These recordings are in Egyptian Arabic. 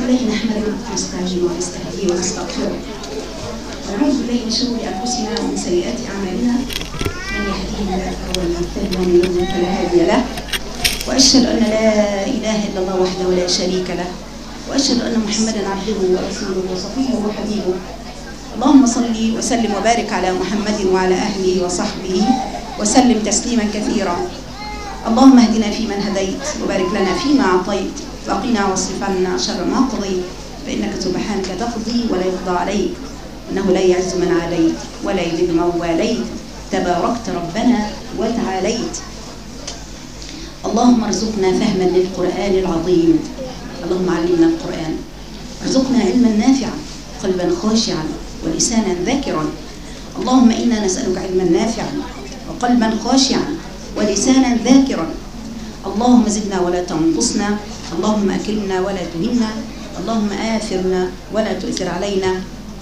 لله نحمده ونستعين ونستهديه ونستغفره ونعوذ بالله من شرور انفسنا ومن سيئات اعمالنا من يهديه الله فهو المهتدي ومن يضلل فلا هادي له واشهد ان لا اله الا الله وحده لا شريك له واشهد ان محمدا عبده ورسوله وصفيه وحبيبه اللهم صل وسلم وبارك على محمد وعلى اهله وصحبه وسلم تسليما كثيرا اللهم اهدنا فيمن هديت وبارك لنا فيما اعطيت وقنا واصرف عنا شر ما قضيت فانك سبحانك تقضي ولا يقضى عليك انه لا يعز من عليت ولا يذل من واليت تباركت ربنا وتعاليت اللهم ارزقنا فهما للقران العظيم اللهم علمنا القران ارزقنا علما نافعا قلبا خاشعا ولسانا ذاكرا اللهم انا نسالك علما نافعا وقلبا خاشعا ولسانا ذاكرا اللهم زدنا ولا تنقصنا اللهم اكرمنا ولا تهنا اللهم آثرنا ولا تؤثر علينا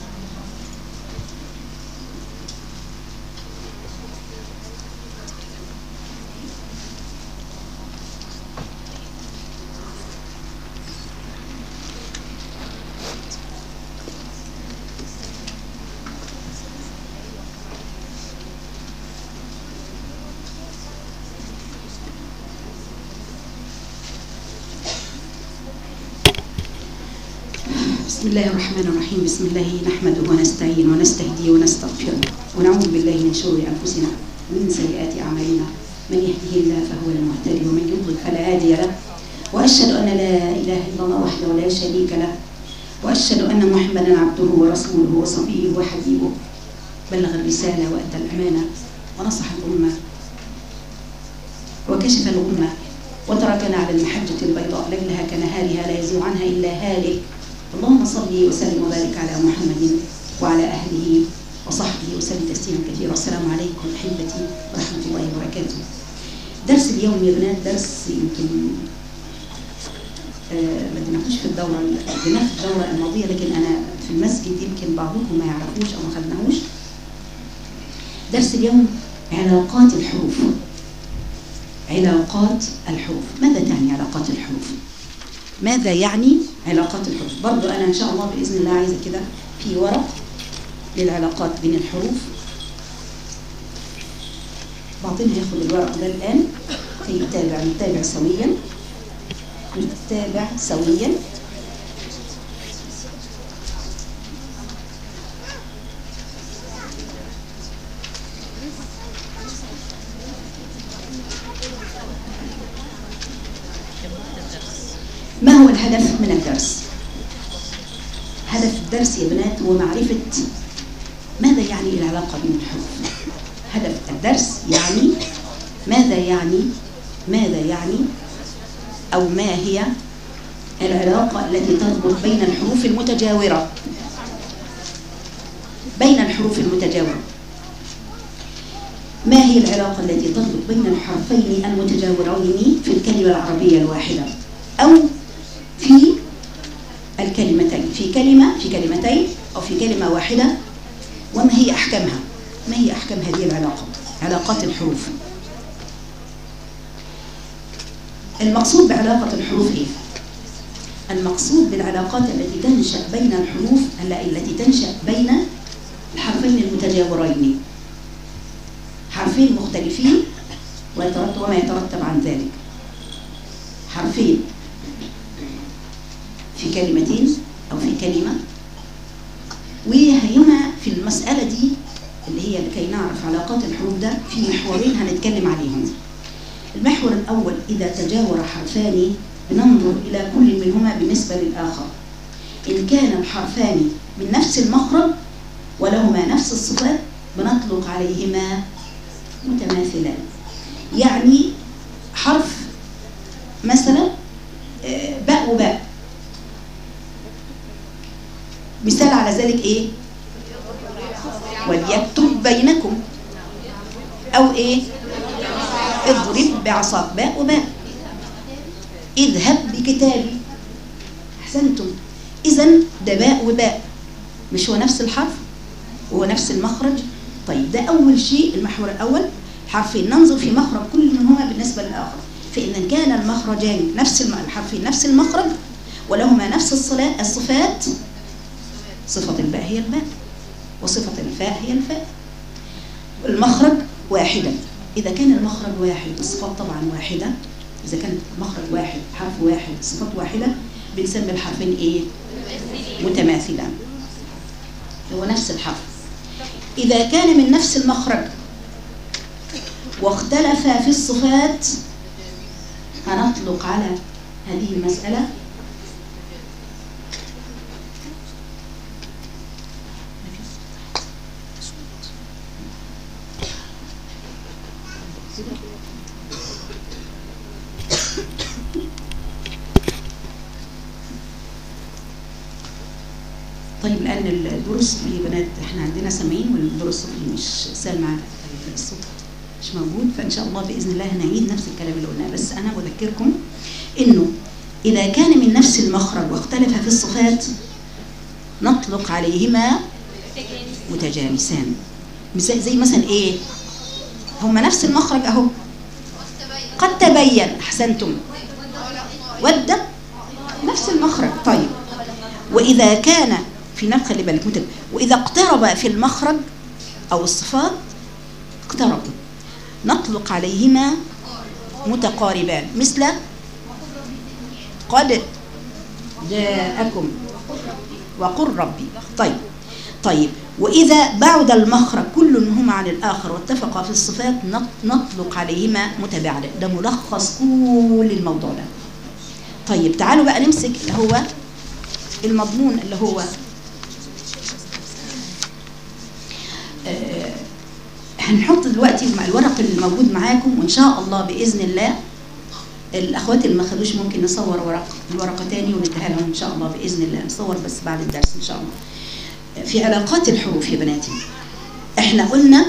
بسم الله الرحمن الرحيم بسم الله نحمده ونستعين ونستهديه ونستغفره ونعوذ بالله من شرور انفسنا ومن سيئات اعمالنا من يهده الله فهو المهتدي ومن يضلل فلا هادي له واشهد ان لا اله الا الله وحده لا شريك له واشهد ان محمدا عبده ورسوله وصفيه وحبيبه بلغ الرساله وادى الامانه ونصح الامه وكشف الامه وتركنا على المحجه البيضاء ليلها كنهارها لا يزيغ عنها الا هالك اللهم صل وسلم وبارك على محمد وعلى اهله وصحبه وسلم تسليما كثيرا والسلام عليكم احبتي ورحمه الله وبركاته. درس اليوم يا بنات درس يمكن آه ما اديناهوش في الدوره اديناه في الدوره الماضيه لكن انا في المسجد يمكن بعضكم ما يعرفوش او ما خدناهوش. درس اليوم علاقات الحروف. علاقات الحروف، ماذا تعني علاقات الحروف؟ ماذا يعني علاقات الحروف برضو أنا إن شاء الله بإذن الله عايزة كده في ورق للعلاقات بين الحروف بعضنا هياخد الورق ده الآن فيتابع نتابع سويا نتابع سويا ما هو الهدف من الدرس هدف الدرس يا بنات هو معرفة ماذا يعني العلاقة بين الحروف هدف الدرس يعني ماذا يعني ماذا يعني أو ما هي العلاقة التي تربط بين الحروف المتجاورة بين الحروف المتجاورة ما هي العلاقة التي تربط بين الحرفين المتجاورين في الكلمة العربية الواحدة أو في الكلمتين في كلمة في كلمتين أو في كلمة واحدة وما هي أحكامها ما هي أحكام هذه العلاقة علاقات الحروف المقصود بعلاقة الحروف إيه المقصود بالعلاقات التي تنشأ بين الحروف التي تنشأ بين الحرفين المتجاورين حرفين مختلفين ويترتب وما يترتب عن ذلك حرفين في كلمتين أو في كلمة وهنا في المسألة دي اللي هي لكي نعرف علاقات الحروف ده في محورين هنتكلم عليهم المحور الأول إذا تجاور حرفان بننظر إلى كل منهما بالنسبة للآخر إن كان الحرفان من نفس المخرج ولهما نفس الصفات بنطلق عليهما متماثلان يعني حرف مثلا باء وباء مثال على ذلك ايه وليكتب بينكم او ايه اضرب بعصاك باء وباء اذهب بكتابي احسنتم اذا ده باء وباء مش هو نفس الحرف وهو نفس المخرج طيب ده اول شيء المحور الاول حرفين ننظر في مخرج كل منهما بالنسبه للاخر فإن كان المخرجان نفس الحرفين نفس المخرج ولهما نفس الصلاة الصفات صفة الباء هي الباء وصفة الفاء هي الفاء المخرج واحدا إذا كان المخرج واحد الصفات طبعا واحدة إذا كان مخرج واحد حرف واحد صفات واحدة بنسمي الحرفين إيه؟ متماثلان هو نفس الحرف إذا كان من نفس المخرج واختلف في الصفات هنطلق على هذه المسألة طيب لان الدروس يا بنات احنا عندنا سامعين والدروس الصوتي مش سامع الصوت مش موجود فان شاء الله باذن الله هنعيد نفس الكلام اللي قلناه بس انا بذكركم انه اذا كان من نفس المخرج واختلف في الصفات نطلق عليهما متجانسان زي زي مثلا ايه هما نفس المخرج اهو قد تبين احسنتم ود نفس المخرج طيب واذا كان في نفس خلي بالك متب واذا اقترب في المخرج او الصفات اقتربوا نطلق عليهما متقاربان مثل قد جاءكم وقل ربي طيب طيب وإذا بعد المخرج كل منهما عن الآخر واتفقا في الصفات نط- نطلق عليهما متباعدا ده ملخص كل الموضوع ده طيب تعالوا بقى نمسك اللي هو المضمون اللي هو آه، هنحط دلوقتي مع الورق اللي موجود معاكم وإن شاء الله بإذن الله الأخوات اللي ما خدوش ممكن نصور ورق الورقة تاني ونديها لهم إن شاء الله بإذن الله نصور بس بعد الدرس إن شاء الله في علاقات الحروف يا بناتي احنا قلنا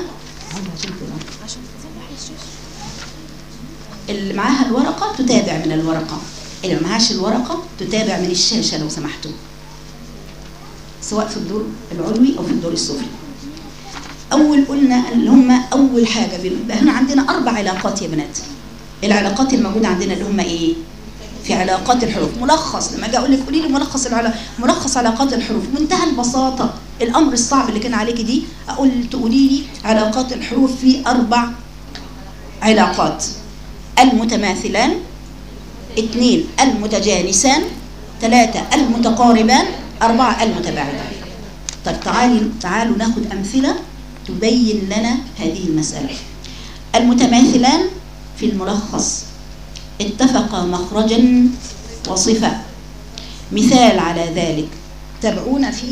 اللي معاها الورقة تتابع من الورقة اللي ما معهاش الورقة تتابع من الشاشة لو سمحتوا سواء في الدور العلوي أو في الدور السفلي أول قلنا اللي هم أول حاجة بيبقى هنا عندنا أربع علاقات يا بنات العلاقات الموجودة عندنا اللي هم إيه؟ في علاقات الحروف ملخص لما اجي اقول لك قولي لي ملخص العلا... ملخص علاقات الحروف منتهى البساطه الامر الصعب اللي كان عليكي دي اقول تقولي لي علاقات الحروف في اربع علاقات المتماثلان اثنين المتجانسان ثلاثة المتقاربان أربعة المتباعدان طيب تعالي تعالوا ناخد أمثلة تبين لنا هذه المسألة المتماثلان في الملخص اتفقا مخرجا وصفة مثال على ذلك تابعونا في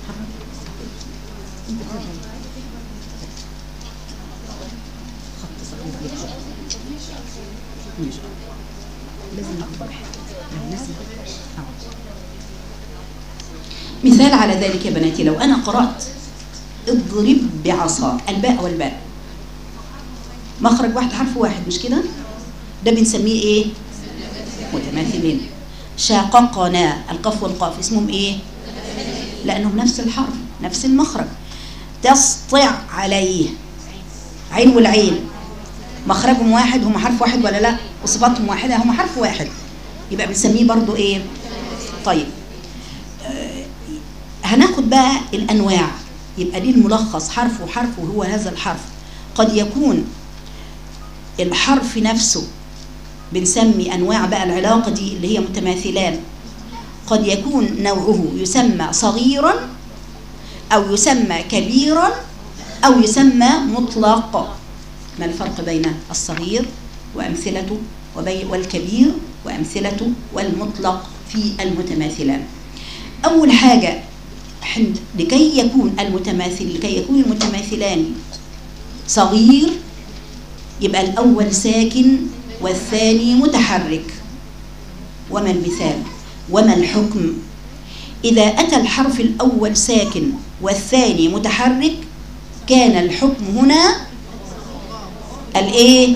مثال على ذلك يا بناتي لو أنا قرأت اضرب بعصا الباء والباء مخرج واحد حرف واحد مش كده ده بنسميه ايه متماثلين شاققنا القاف والقاف اسمهم ايه لانهم نفس الحرف نفس المخرج تسطع عليه عين والعين مخرجهم واحد هم حرف واحد ولا لا وصفاتهم واحده هم حرف واحد يبقى بنسميه برضو ايه طيب آه هناخد بقى الانواع يبقى دي الملخص حرف وحرف وهو هذا الحرف قد يكون الحرف نفسه بنسمي انواع بقى العلاقه دي اللي هي متماثلان قد يكون نوعه يسمى صغيرا او يسمى كبيرا او يسمى مطلق ما الفرق بين الصغير وامثلته وبي والكبير وامثلته والمطلق في المتماثلان اول حاجه لكي يكون المتماثل لكي يكون المتماثلان صغير يبقى الأول ساكن والثاني متحرك وما المثال وما الحكم إذا أتى الحرف الأول ساكن والثاني متحرك كان الحكم هنا الإيه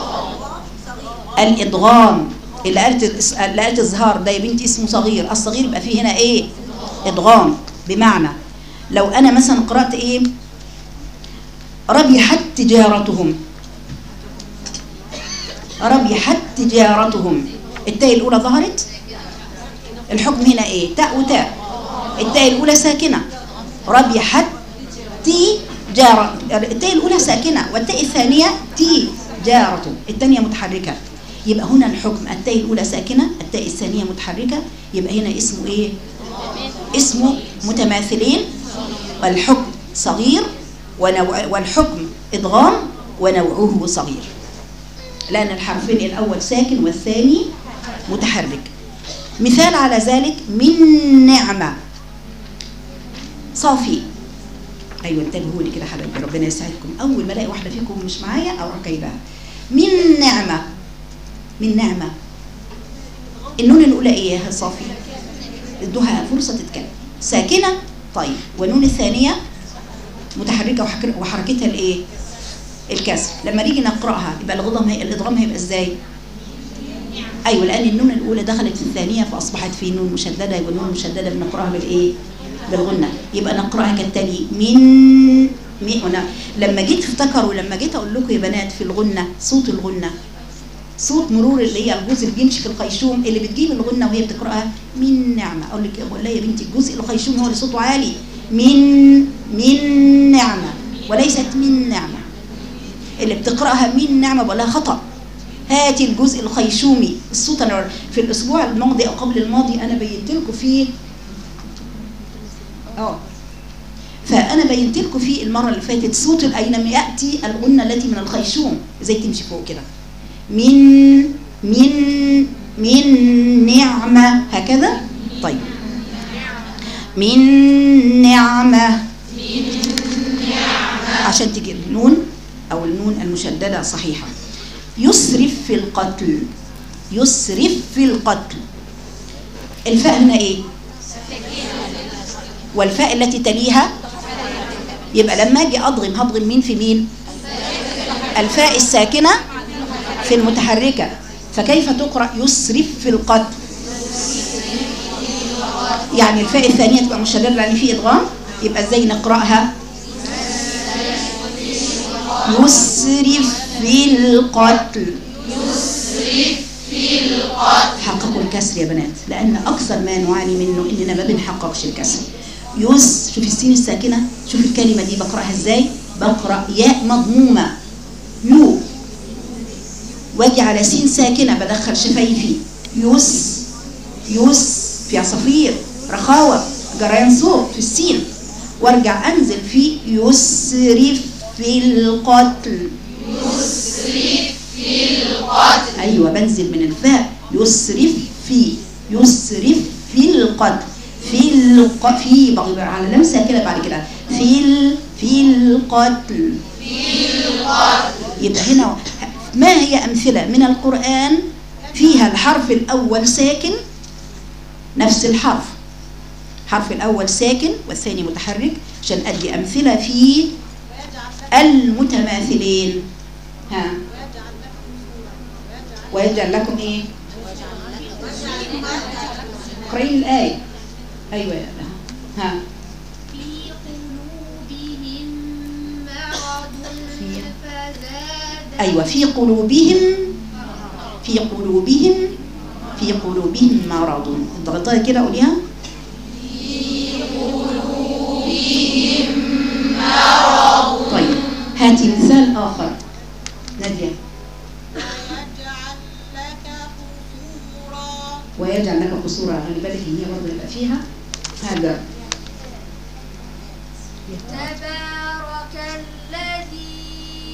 الإدغام اللي قالت اللي قالت إظهار ده يا بنتي اسمه صغير الصغير يبقى فيه هنا إيه إدغام بمعنى لو أنا مثلا قرأت إيه ربحت تجارتهم ربحت تجارتهم التاء الأولى ظهرت الحكم هنا ايه تاء وتاء التاء الاولى ساكنه ربحت تي جارة التاء الاولى ساكنه والتاء الثانيه تي جارة الثانيه متحركه يبقى هنا الحكم التاء الاولى ساكنه التاء الثانيه متحركه يبقى هنا اسمه ايه اسمه متماثلين والحكم صغير ونوع والحكم ادغام ونوعه صغير لأن الحرفين الأول ساكن والثاني متحرك مثال على ذلك من نعمة صافي أيوة انتبهوا لي كده حبايبي ربنا يسعدكم أول ما ألاقي واحدة فيكم مش معايا أروح جايبها من نعمة من نعمة النون الأولى إيه يا صافي ادوها فرصة تتكلم ساكنة طيب والنون الثانية متحركة وحك- وحركتها الإيه الكسر لما نيجي نقراها يبقى الغضم هي الادغام هيبقى ازاي ايوه لان النون الاولى دخلت في الثانيه فاصبحت في نون مشدده يبقى النون المشدده بنقراها بالايه بالغنه يبقى نقراها كالتالي من مي هنا لما جيت افتكروا لما جيت اقول لكم يا بنات في الغنه صوت الغنه صوت مرور اللي هي الجزء اللي بيمشي في الخيشوم اللي بتجيب الغنه وهي بتقراها من نعمه اقول لك اقول لها يا بنتي الجزء الخيشوم هو اللي صوته عالي من من نعمه وليست من نعمه اللي بتقراها من نعمه بقول لها خطا هاتي الجزء الخيشومي الصوت انا في الاسبوع الماضي او قبل الماضي انا بينت لكم فيه اه فانا بينت لكم فيه المره اللي فاتت صوت اينما ياتي الغنه التي من الخيشوم ازاي تمشي فوق كده من من من نعمه هكذا طيب من نعمه عشان تجي النون او النون المشدده صحيحه يسرف في القتل يسرف في القتل الفاء هنا ايه والفاء التي تليها يبقى لما اجي اضغم هضغم مين في مين الفاء الساكنه في المتحركه فكيف تقرا يسرف في القتل يعني الفاء الثانيه تبقى مشدده لان في ادغام يبقى ازاي نقراها يسرف في القتل حققوا الكسر يا بنات لان اكثر ما نعاني منه اننا ما بنحققش الكسر يس شوفي السين الساكنه شوفي الكلمه دي بقراها ازاي بقرا ياء مضمومه يو واجي على سين ساكنه بدخل شفايفي يس يس في عصافير رخاوه جريان صوت في السين وارجع انزل في يسرف في القتل ايوه بنزل من الفاء يسرف في يسرف في القتل في الق... في بغيب على لمسه كده بعد كده في ال... في القتل يبقى هنا ما هي امثله من القران فيها الحرف الاول ساكن نفس الحرف الحرف الاول ساكن والثاني متحرك عشان ادي امثله في المتماثلين ها ويجعل لكم ايه اقرأي الآية أيوة يا ها ها في قلوبهم مرض في- فزاد أيوة في قلوبهم في قلوبهم في قلوبهم مرض اضغطها كده قوليها طيب هاتي مثال آخر نادية ويجعل لك قصورا ويجعل لك قصورا خلي بالك ان هي برضه يبقى فيها هذا تبارك الذي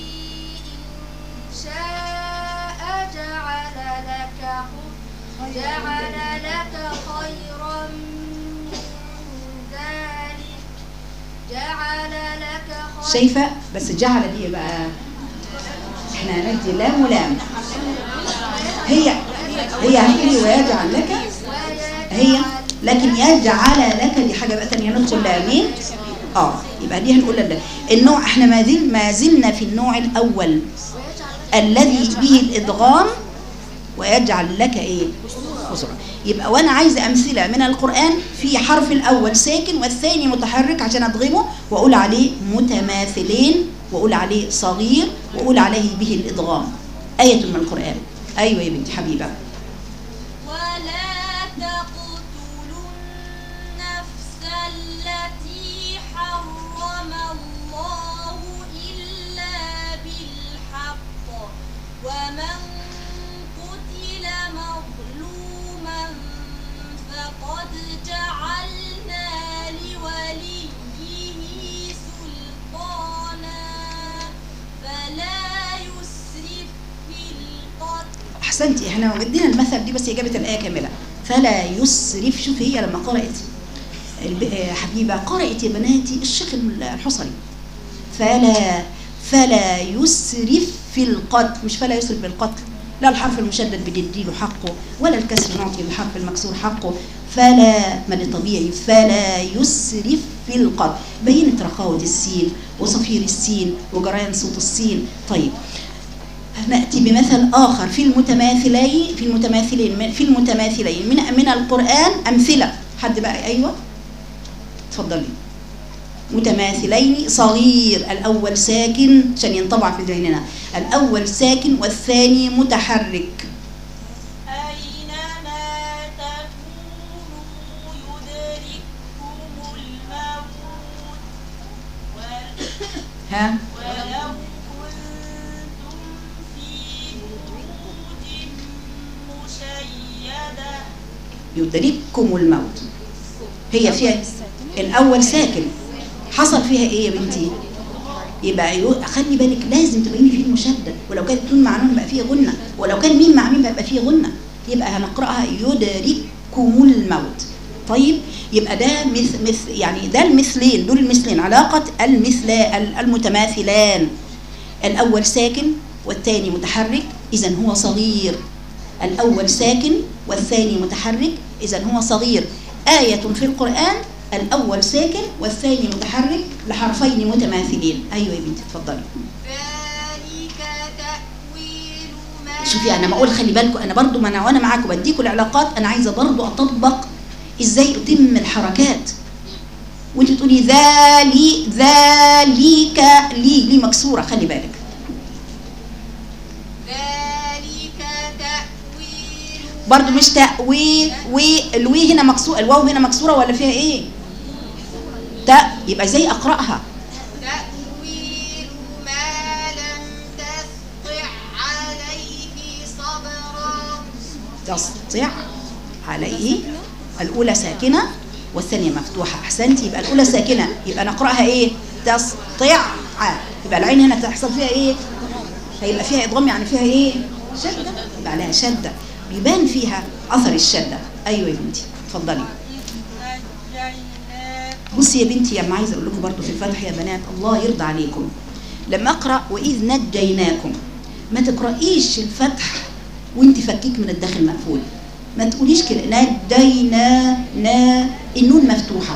إن شاء جعل لك خ- جعل لك خيرا من ذلك جعل لك خيرا شايفة بس جعل دي بقى احنا ندي لام ولام هي هي هتقولي ويجعل لك هي لكن يجعل لك دي حاجة بقى تانية ندخل لامين اه يبقى دي هنقول لا النوع احنا ما زل ما زلنا في النوع الاول الذي به الادغام ويجعل لك ايه قصرا يبقى وانا عايزه امثله من القران في حرف الاول ساكن والثاني متحرك عشان ادغمه واقول عليه متماثلين واقول عليه صغير واقول عليه به الادغام ايه من القران ايوه يا بنتي حبيبه ولا تقتلوا ومن قتل مظلوما فقد جعلنا لوليه سلطانا فلا يسرف في القتل احسنتي احنا ودينا المثل دي بس هي جابت الايه كامله فلا يسرف شوفي هي لما قرات الب- آه، حبيبه قرات يا بناتي الشيخ الحصري فلا فلا يسرف في القتل مش فلا يسرف بالقتل لا الحرف المشدد بنديله حقه ولا الكسر نعطي الحرف المكسور حقه فلا ما ده طبيعي فلا يسرف في القتل بينت رخاوة السين وصفير السين وجريان صوت السين طيب نأتي بمثل آخر في المتماثلين في المتماثلين في المتماثلين من من القرآن أمثلة حد بقى أيوه اتفضلي متماثلين صغير الأول ساكن عشان ينطبع في ذهننا الأول ساكن والثاني متحرك أينما تكونوا يدرككم الموت ول- ها ولو كنتم في بروج مشيدة يدرككم الموت هي فيها الأول ساكن حصل فيها إيه يا بنتي؟ يبقى يو... خلي بالك لازم تبيني فيه المشدد ولو كانت تون مع نون بقى فيه غنة ولو كان مين مع مين بقى فيه غنة يبقى هنقرأها يدرككم الموت طيب يبقى ده مثل مثل يعني ده المثلين دول المثلين علاقة المثل المتماثلان الأول ساكن والثاني متحرك إذا هو صغير الأول ساكن والثاني متحرك إذا هو صغير آية في القرآن الأول ساكن والثاني متحرك لحرفين متماثلين أيوة يا بنتي اتفضلي ذلك تأويل ما شوفي أنا ما أقول خلي بالكم أنا برضو ما أنا وأنا معاكم بديكم العلاقات أنا عايزة برضو أطبق إزاي أتم الحركات وانت بتقولي ذالي ذلك لي لي مكسورة خلي بالك ذلك تأويل برضو مش تأوي والوي هنا مكسورة الواو هنا مكسورة ولا فيها ايه تاء يبقى ازاي اقرأها تأويل ما لم تستطع عليه صبرا تستطيع عليه الأولى ساكنة والثانية مفتوحة أحسنتي يبقى الأولى ساكنة يبقى نقرأها إيه تستطيع يبقى العين هنا تحصل فيها إيه هيبقى فيها إضغام يعني فيها إيه شدة يبقى عليها شدة بيبان فيها أثر الشدة أيوة يا بنتي اتفضلي بصي يا بنتي يا عايزه اقول لكم برضه في الفتح يا بنات الله يرضى عليكم لما اقرا واذ نجيناكم ما تقرايش الفتح وانت فكيك من الداخل مقفول ما تقوليش كده نجينا نا النون مفتوحه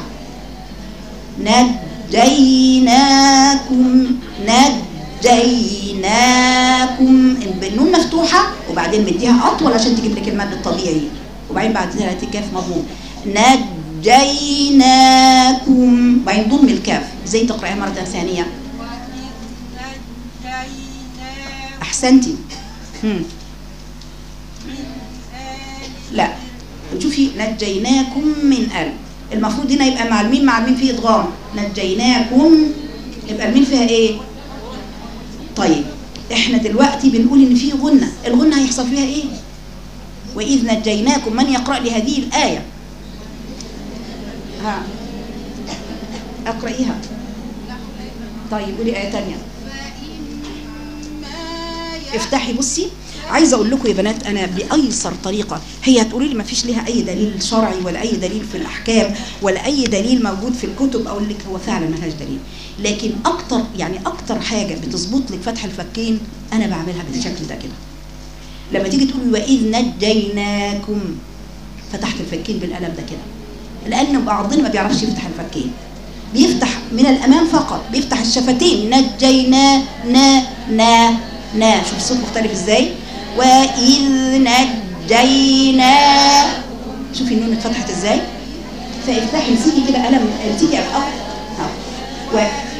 نجيناكم نجيناكم النون مفتوحه وبعدين مديها اطول عشان تجيب لك المد الطبيعي وبعدين بعد كده الكاف مضموم نجيناكم بعدين ضم الكاف ازاي تقرايها مره ثانيه احسنتي هم. لا شوفي نجيناكم من ال المفروض هنا يبقى مع الميم مع الميم فيه ادغام نجيناكم يبقى الميم فيها ايه طيب احنا دلوقتي بنقول ان في غنه الغنه هيحصل فيها ايه واذ نجيناكم من يقرا لي هذه الايه ها اقرايها طيب قولي ايه ثانيه افتحي بصي عايزه اقول لكم يا بنات انا بايسر طريقه هي هتقولي لي ما فيش ليها اي دليل شرعي ولا اي دليل في الاحكام ولا اي دليل موجود في الكتب اقول لك هو فعلا ما لهاش دليل لكن اكتر يعني اكتر حاجه بتظبط لك فتح الفكين انا بعملها بالشكل ده كده لما تيجي تقولي واذ نجيناكم فتحت الفكين بالقلم ده كده لان بعضنا ما بيعرفش يفتح الفكين بيفتح من الامام فقط بيفتح الشفتين نجينا نا نا نا شوف الصوت مختلف ازاي واذ نجينا شوفي النون اتفتحت ازاي فافتحي امسكي كده قلم امسكي اب اب ها و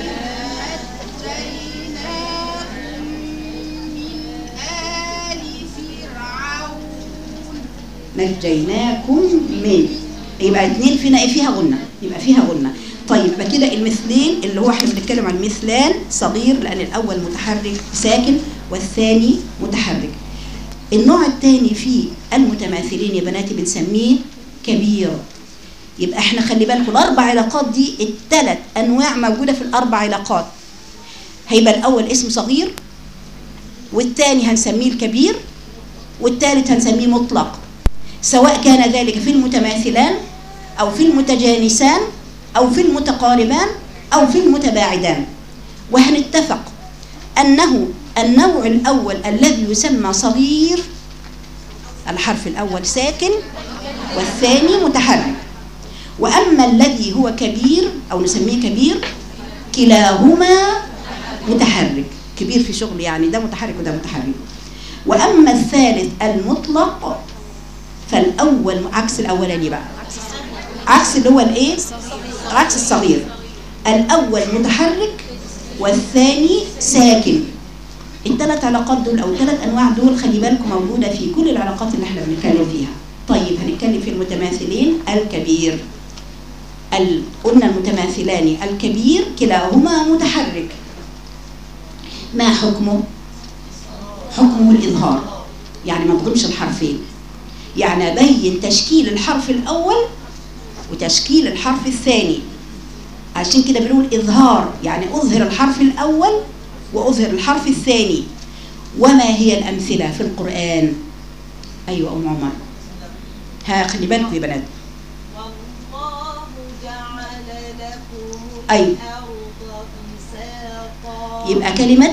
نجيناكم من يبقى اتنين فينا ايه فيها غنة يبقى فيها غنة طيب يبقى كده المثلين اللي هو احنا بنتكلم عن مثلان صغير لان الاول متحرك ساكن والثاني متحرك النوع الثاني في المتماثلين يا بناتي بنسميه كبير يبقى احنا خلي بالكم الاربع علاقات دي الثلاث انواع موجوده في الاربع علاقات هيبقى الاول اسم صغير والثاني هنسميه الكبير والثالث هنسميه مطلق سواء كان ذلك في المتماثلان او في المتجانسان او في المتقاربان او في المتباعدان وهنتفق انه النوع الاول الذي يسمى صغير الحرف الاول ساكن والثاني متحرك واما الذي هو كبير او نسميه كبير كلاهما متحرك كبير في شغل يعني ده متحرك وده متحرك واما الثالث المطلق فالاول عكس الاولاني بقى عكس اللي هو الايه عكس الصغير الاول متحرك والثاني ساكن الثلاث علاقات دول او الثلاث انواع دول خلي بالكم موجوده في كل العلاقات اللي احنا بنتكلم فيها طيب هنتكلم في المتماثلين الكبير ال... قلنا المتماثلان الكبير كلاهما متحرك ما حكمه حكمه الإظهار يعني ما تضمش الحرفين يعني أبين تشكيل الحرف الأول وتشكيل الحرف الثاني عشان كده بنقول إظهار يعني أظهر الحرف الأول وأظهر الحرف الثاني وما هي الأمثلة في القرآن أيوة أم عمر ها خلي بالكم يا بنات والله جعل لكم أيوة. الأرض بساطا يبقى كلمة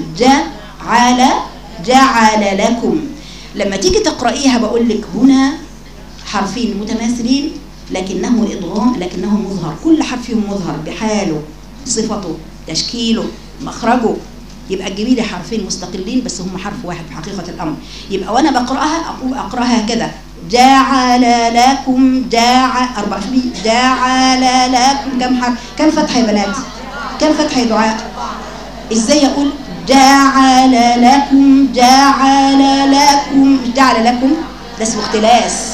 جعل جعل لكم لما تيجي تقرأيها بقول لك هنا حرفين متماثلين لكنه إضغام لكنه مظهر كل حرف فيهم مظهر بحاله صفته تشكيله مخرجه يبقى تجيبي لي حرفين مستقلين بس هم حرف واحد في حقيقة الأمر يبقى وأنا بقرأها أقول أقرأها كده جعل لكم جعل أربع شوفي جعل لكم كم حرف كم فتحة يا بنات كم فتحة يا دعاء ازاي اقول جعل لكم جعل لكم جعل لكم ده اسمه اختلاس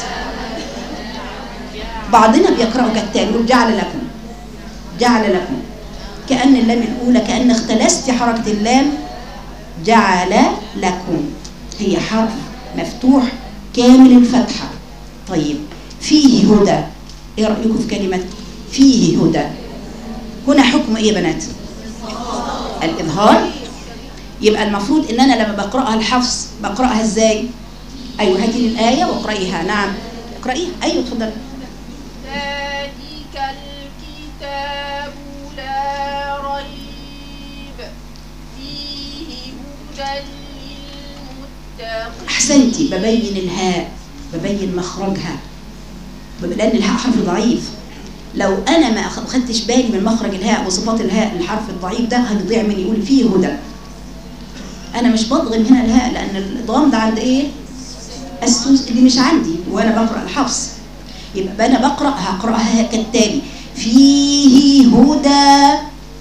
بعضنا بيقرأوا كالتالي يقول جعل لكم جعل لكم كأن اللام الأولى كأن اختلست حركة اللام جعل لكم هي حرف مفتوح كامل الفتحة طيب فيه هدى ايه رأيكم في كلمة فيه هدى هنا حكم ايه يا بنات الإظهار يبقى المفروض ان انا لما بقراها الحفص بقراها ازاي ايوه هاتي لي الايه واقرايها نعم اقرايها ايوه اتفضلي ذلك الكتاب لا ريب فيه هدى للمتقين احسنتي ببين الهاء ببين مخرجها بب- لان الهاء حرف ضعيف لو انا ما أخ- خدتش بالي من مخرج الهاء وصفات الهاء الحرف الضعيف ده هيضيع مني يقول فيه هدى انا مش بضغم هنا الهاء لان الادغام ده عند ايه السوس اللي مش عندي وانا بقرا الحفص يبقى انا بقرا هقراها كالتالي فيه هدى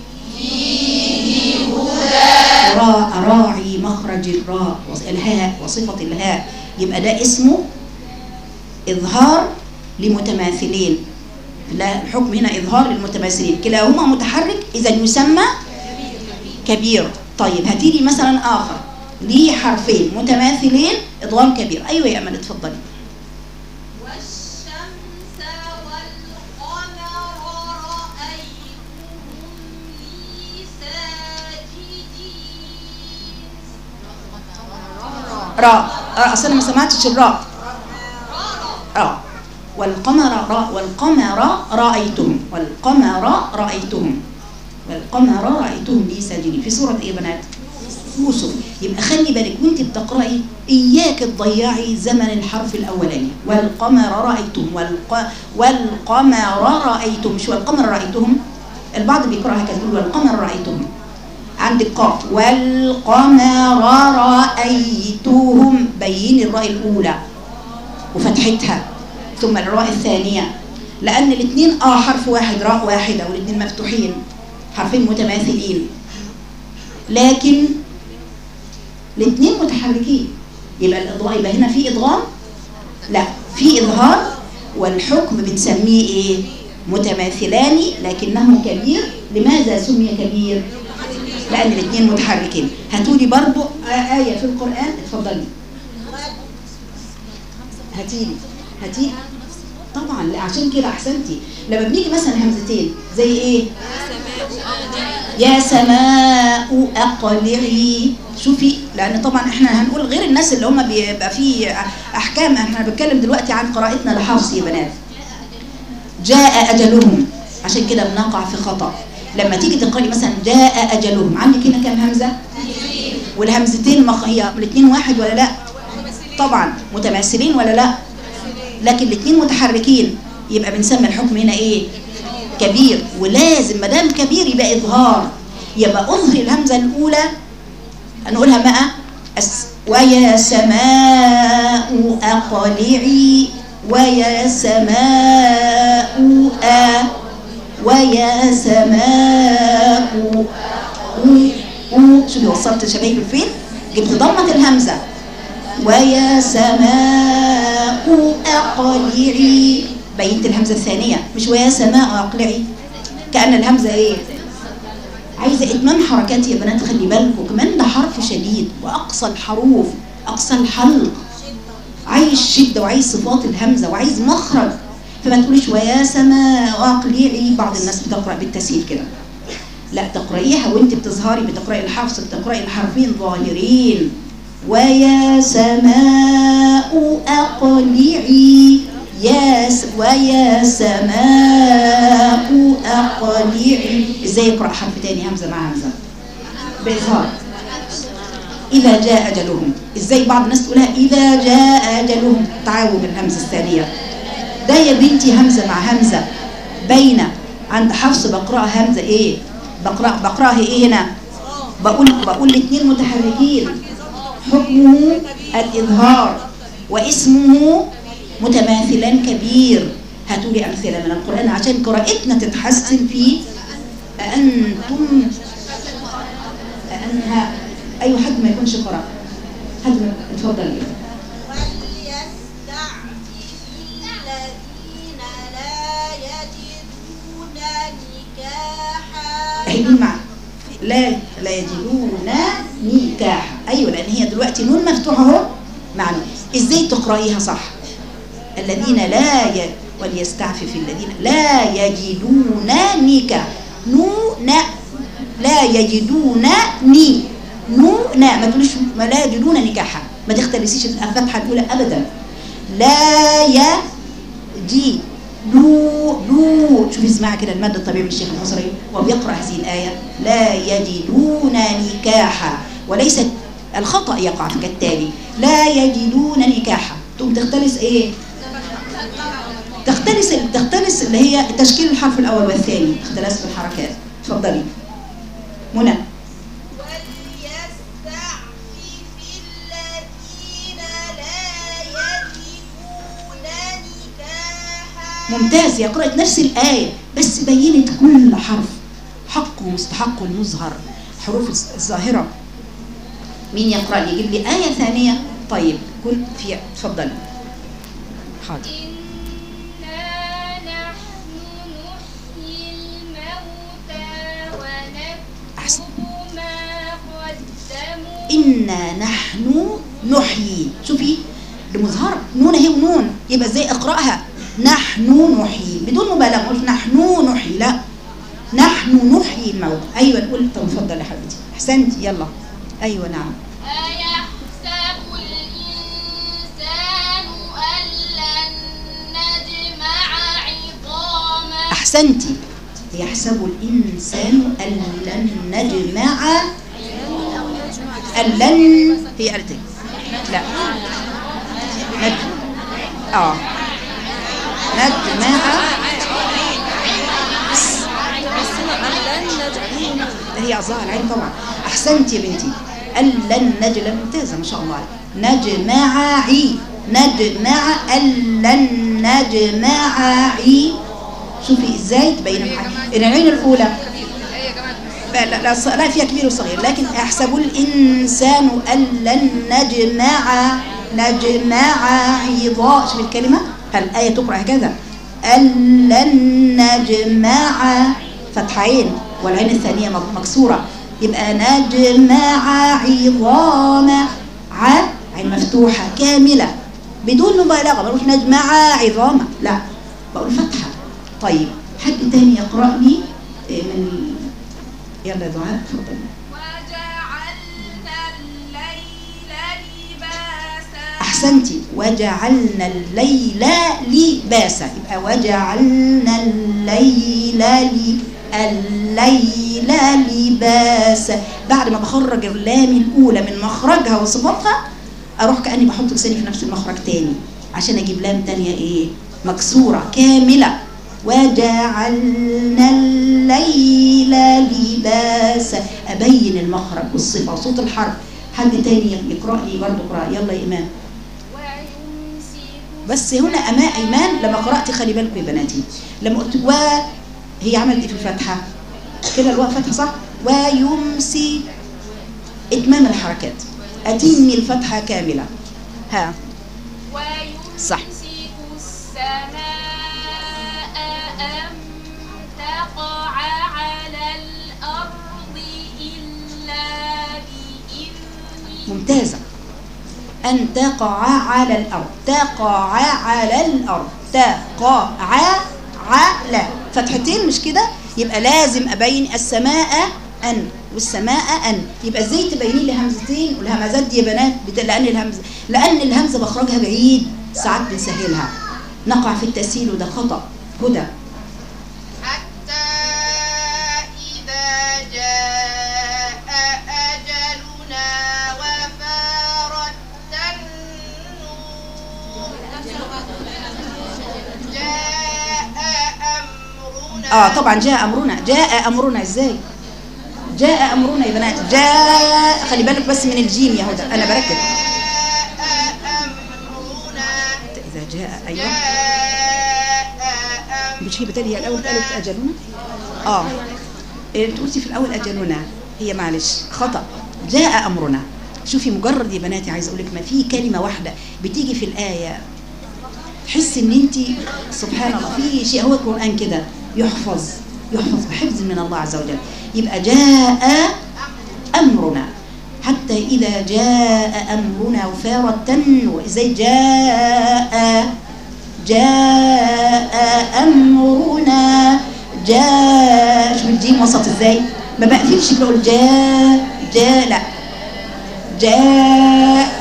راء راعي مخرج الراء وص- الهاء وصفة الهاء يبقى ده اسمه إظهار لمتماثلين لا الحكم هنا إظهار للمتماثلين كلاهما متحرك إذا يسمى كبير طيب هاتي لي مثلا آخر ليه حرفين متماثلين إضغام كبير أيوة يا أمل اتفضلي والشمس والقمر رأيتهم لي ساجدين راء راء أصل أنا ما سمعتش الراء راء والقمر راء والقمر رأيتهم والقمر رأيتهم والقمر رأيتهم لي ساجدين في سورة إيه يا بنات؟ يوسف يبقى خلي بالك وانت بتقرأي إياك تضيعي زمن الحرف الأولاني والقمر رأيتهم والق... والقمر رأيتم مش والقمر رأيتهم البعض بيقرأها كده يقول والقمر رأيتهم عندك قاف والقمر رأيتهم بين الراء الأولى وفتحتها ثم الراء الثانية لأن الاثنين اه حرف واحد راء واحدة والاثنين مفتوحين حرفين متماثلين لكن الاثنين متحركين يبقى الإضغام يبقى هنا في إضغام لا في إظهار والحكم بنسميه إيه متماثلان لكنه كبير لماذا سمي كبير لان الاثنين متحركين هاتوا لي برضو آ- ايه في القران اتفضلي هاتي لي هاتي طبعا لا عشان كده احسنتي لما بنيجي مثلا همزتين زي ايه يا سماء اقلعي شوفي لان طبعا احنا هنقول غير الناس اللي هم بيبقى في احكام احنا بنتكلم دلوقتي عن قراءتنا لحفص يا بنات جاء اجلهم عشان كده بنقع في خطا لما تيجي تقرأي مثلا جاء اجلهم عندك هنا كام همزه والهمزتين مخ... هي الاثنين واحد ولا لا طبعا متماثلين ولا لا لكن الاثنين متحركين يبقى بنسمي الحكم هنا ايه كبير ولازم ما دام كبير يبقى اظهار يبقى اظهر الهمزه الاولى نقولها بقى أس ويا سماء اقلعي ويا سماء أ ويا سماء أو أو شوفي وصلت شبايب فين جبت ضمة الهمزة ويا سماء أقلعي بينت الهمزة الثانية مش ويا سماء أقلعي كأن الهمزة إيه عايزة إتمام حركات يا بنات خلي بالكم كمان ده حرف شديد وأقصى الحروف أقصى الحلق عايز شدة وعايز صفات الهمزة وعايز مخرج فما تقوليش ويا سماء أقلعي بعض الناس بتقرأ بالتسهيل كده لا تقرأيها وانت بتظهري بتقرأي الحفص بتقرأي الحرفين ظاهرين ويا سماء أقلعي يا س... ويا سماء أقلعي ازاي يقرأ حرف تاني همزة مع همزة بإظهار إذا جاء أجلهم ازاي بعض الناس تقولها إذا جاء أجلهم تعاون الهمزة الثانية ده يا بنتي همزة مع همزة بين عند حفص بقرأها همزة ايه بقرأ بقرأها ايه هنا بقول بقول الاثنين متحركين حكمه الإظهار واسمه متماثلان كبير هاتوا لي أمثلة من القرآن عشان قراءتنا تتحسن في أأنتم أأنها أي حد ما يكونش قرأ حد ما اتفضل وليستعفف الذين لا يجدون نكاحا هيجون مع لا لا يجدون نكاح ايوه لان هي دلوقتي نون مفتوحه اهو مع نون ازاي تقرايها صح الذين لا ي... وليستعفف الذين لا يجدون نكاح نو نا لا يجدون ني نو نا ما تقوليش ما لا يجدون نكاحا ما تختلسيش الفتحه الاولى ابدا لا يجي لو لو شوفي اسمعي كده المادة الطبيعي من الشيخ المصري وبيقرأ هذه الآية لا يجدون نكاحا وليست الخطأ يقع في كالتالي لا يجدون نكاحا تقوم تختلس ايه تختلس تختلس اللي هي تشكيل الحرف الأول والثاني اختلاس في الحركات اتفضلي منى وليستعفف الذين لا يجدون نكاحا ممتاز هي قرأت نفس الآية بس بينت كل حرف حق ومستحق المظهر حروف الظاهرة مين يقرأ لي يجيب لي آية ثانية طيب كن في اتفضلي حاضر إنا نحن نحيي الموتى أحسن. ونكتب ما قدموا إنا نحن نحيي شوفي المظهر نون اهي ونون يبقى ازاي اقراها نحن نحيي بدون مبالغه قلت نحن نحيي لا نحن نحيي الموت ايوه نقول طب اتفضلي يا حبيبتي احسنتي يلا ايوه نعم أيحسب الإنسان أن لن نجمع عظامه احسنتي يحسب الانسان ان لن نجمع ان لن هي قالت إيه؟ لا نج اه نجمع هي أعضاء العين طبعا أحسنت يا بنتي أن لن نجل ممتازة ما شاء الله عليك نجمعي نجمع أن لن نجمعي شوفي ازاي تبين الحاجة العين الأولى لا لا لا, ص- لا فيها كبير وصغير لكن يحسب الإنسان أن لن نجمع نجمع عظام شوف الكلمة هل الآية تقرأ هكذا أن لن نجمع فتحين والعين الثانية مك- مكسورة يبقى نجمع عظام ع عين مفتوحة كاملة بدون مبالغة ما بقولش نجمع عظام لا بقول فتحة طيب حد تاني يقرأ لي إيه، من ال- يلا يا دعاء اتفضل وجعلنا الليل لباسا أحسنتي وجعلنا الليل لباسا يبقى وجعلنا الليل لي الليل لباسا بعد ما بخرج اللام الأولى من مخرجها وصفاتها أروح كأني بحط لساني في نفس المخرج تاني عشان أجيب لام تانية إيه مكسورة كاملة وجعلنا الليل لباسا أبين المخرج والصفة وصوت الحرف حد تاني يقرأ لي برضه اقرأ يلا يا إيمان ويمسك بس هنا أماء إيمان لما قرأت خلي بالكم يا بناتي لما قلت و هي عملت إيه في الفتحة كده الواو فتحة صح ويمسي إتمام الحركات أتمي الفتحة كاملة ها صح. ويمسك السماء أن تقع على الأرض إلا بإذنه ممتازة أن تقع على الأرض تقع على الأرض تقع على فتحتين مش كده يبقى لازم أبين السماء أن والسماء أن يبقى ازاي تبيني لي همزتين والهمزات دي يا بنات بت... لأن الهمزة لأن الهمزة بخرجها بعيد ساعات بنسهلها نقع في التسهيل وده خطأ هدى حتى إذا جاء أجلنا وفارت النور جاء أمرنا اه طبعا جاء امرنا جاء امرنا ازاي جاء امرنا يا بنات جاء خلي بالك بس من الجيم يا هدى انا بركز جاء أمرنا اذا جاء ايوه جاء أمرنا مش هي بتالي هي الاول قالت اجلنا اه إيه، انت قلتي في الاول اجلنا هي معلش خطا جاء امرنا شوفي مجرد يا بناتي عايزه اقول لك ما في كلمه واحده بتيجي في الايه تحس ان انت سبحان الله في شيء هو القران كده يحفظ يحفظ بحفظ من الله عز وجل يبقى جاء امرنا حتى اذا جاء امرنا وفارت التنوء ازاي جاء جاء أمرنا جاء شوف الجيم وسط ازاي ما بقفلش بقول جاء جاء لا جاء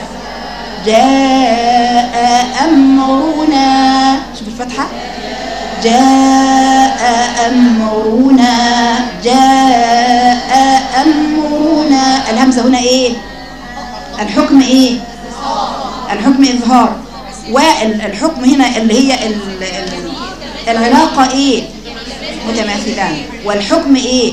جاء أمرنا شوف الفتحة جاء أمرنا جاء أمرنا الهمزة هنا إيه الحكم إيه الحكم إظهار والحكم هنا اللي هي ال ال العلاقة إيه متماثلان والحكم إيه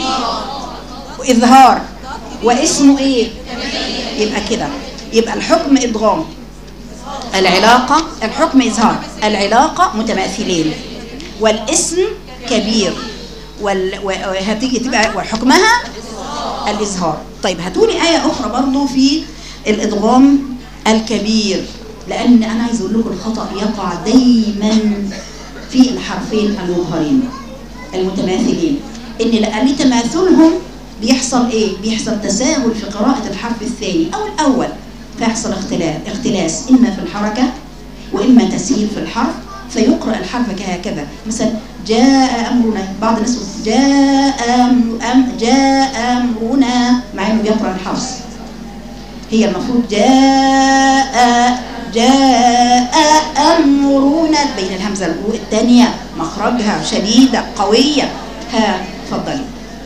إظهار واسمه إيه يبقى كده يبقى الحكم إدغام العلاقة الحكم إظهار العلاقة متماثلين والاسم كبير وال- وهتيجي تبقى وحكمها الإظهار طيب هاتولي آية أخرى برضو في الإدغام الكبير لأن أنا عايز أقول لكم الخطأ يقع دايما في الحرفين المظهرين المتماثلين إن لأن تماثلهم بيحصل إيه؟ بيحصل تساهل في قراءة الحرف الثاني أو الأول فيحصل اختلاف اختلاس إما في الحركة وإما تسهيل في الحرف فيقرأ الحرف كهكذا مثلا جاء أمرنا بعض الناس يقول جاء أم أم جاء أمرنا مع إنه بيقرأ الحفص هي المفروض جاء جاء أمرنا بين الهمزة الأولى الثانية مخرجها شديدة قوية ها تفضلي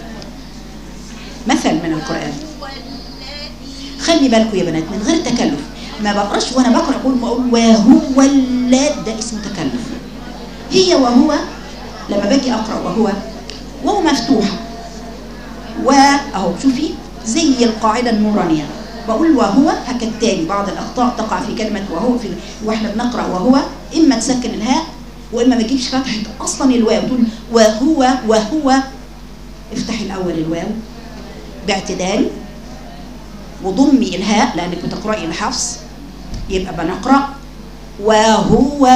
مثل من القرآن خلي بالكم يا بنات من غير تكلف ما بقراش وانا بقرا اقول بقول وهو اللاد ده اسمه تكلف هي وهو لما باجي اقرا وهو وهو مفتوحه واهو شوفي زي القاعده النورانيه بقول وهو هكالتالي بعض الاخطاء تقع في كلمه وهو في واحنا بنقرا وهو اما تسكن الهاء واما ما تجيبش فتحه اصلا الواو تقول وهو وهو افتحي الاول الواو باعتدال وضمي الهاء لانك بتقراي الحفص يبقى بنقرا وهو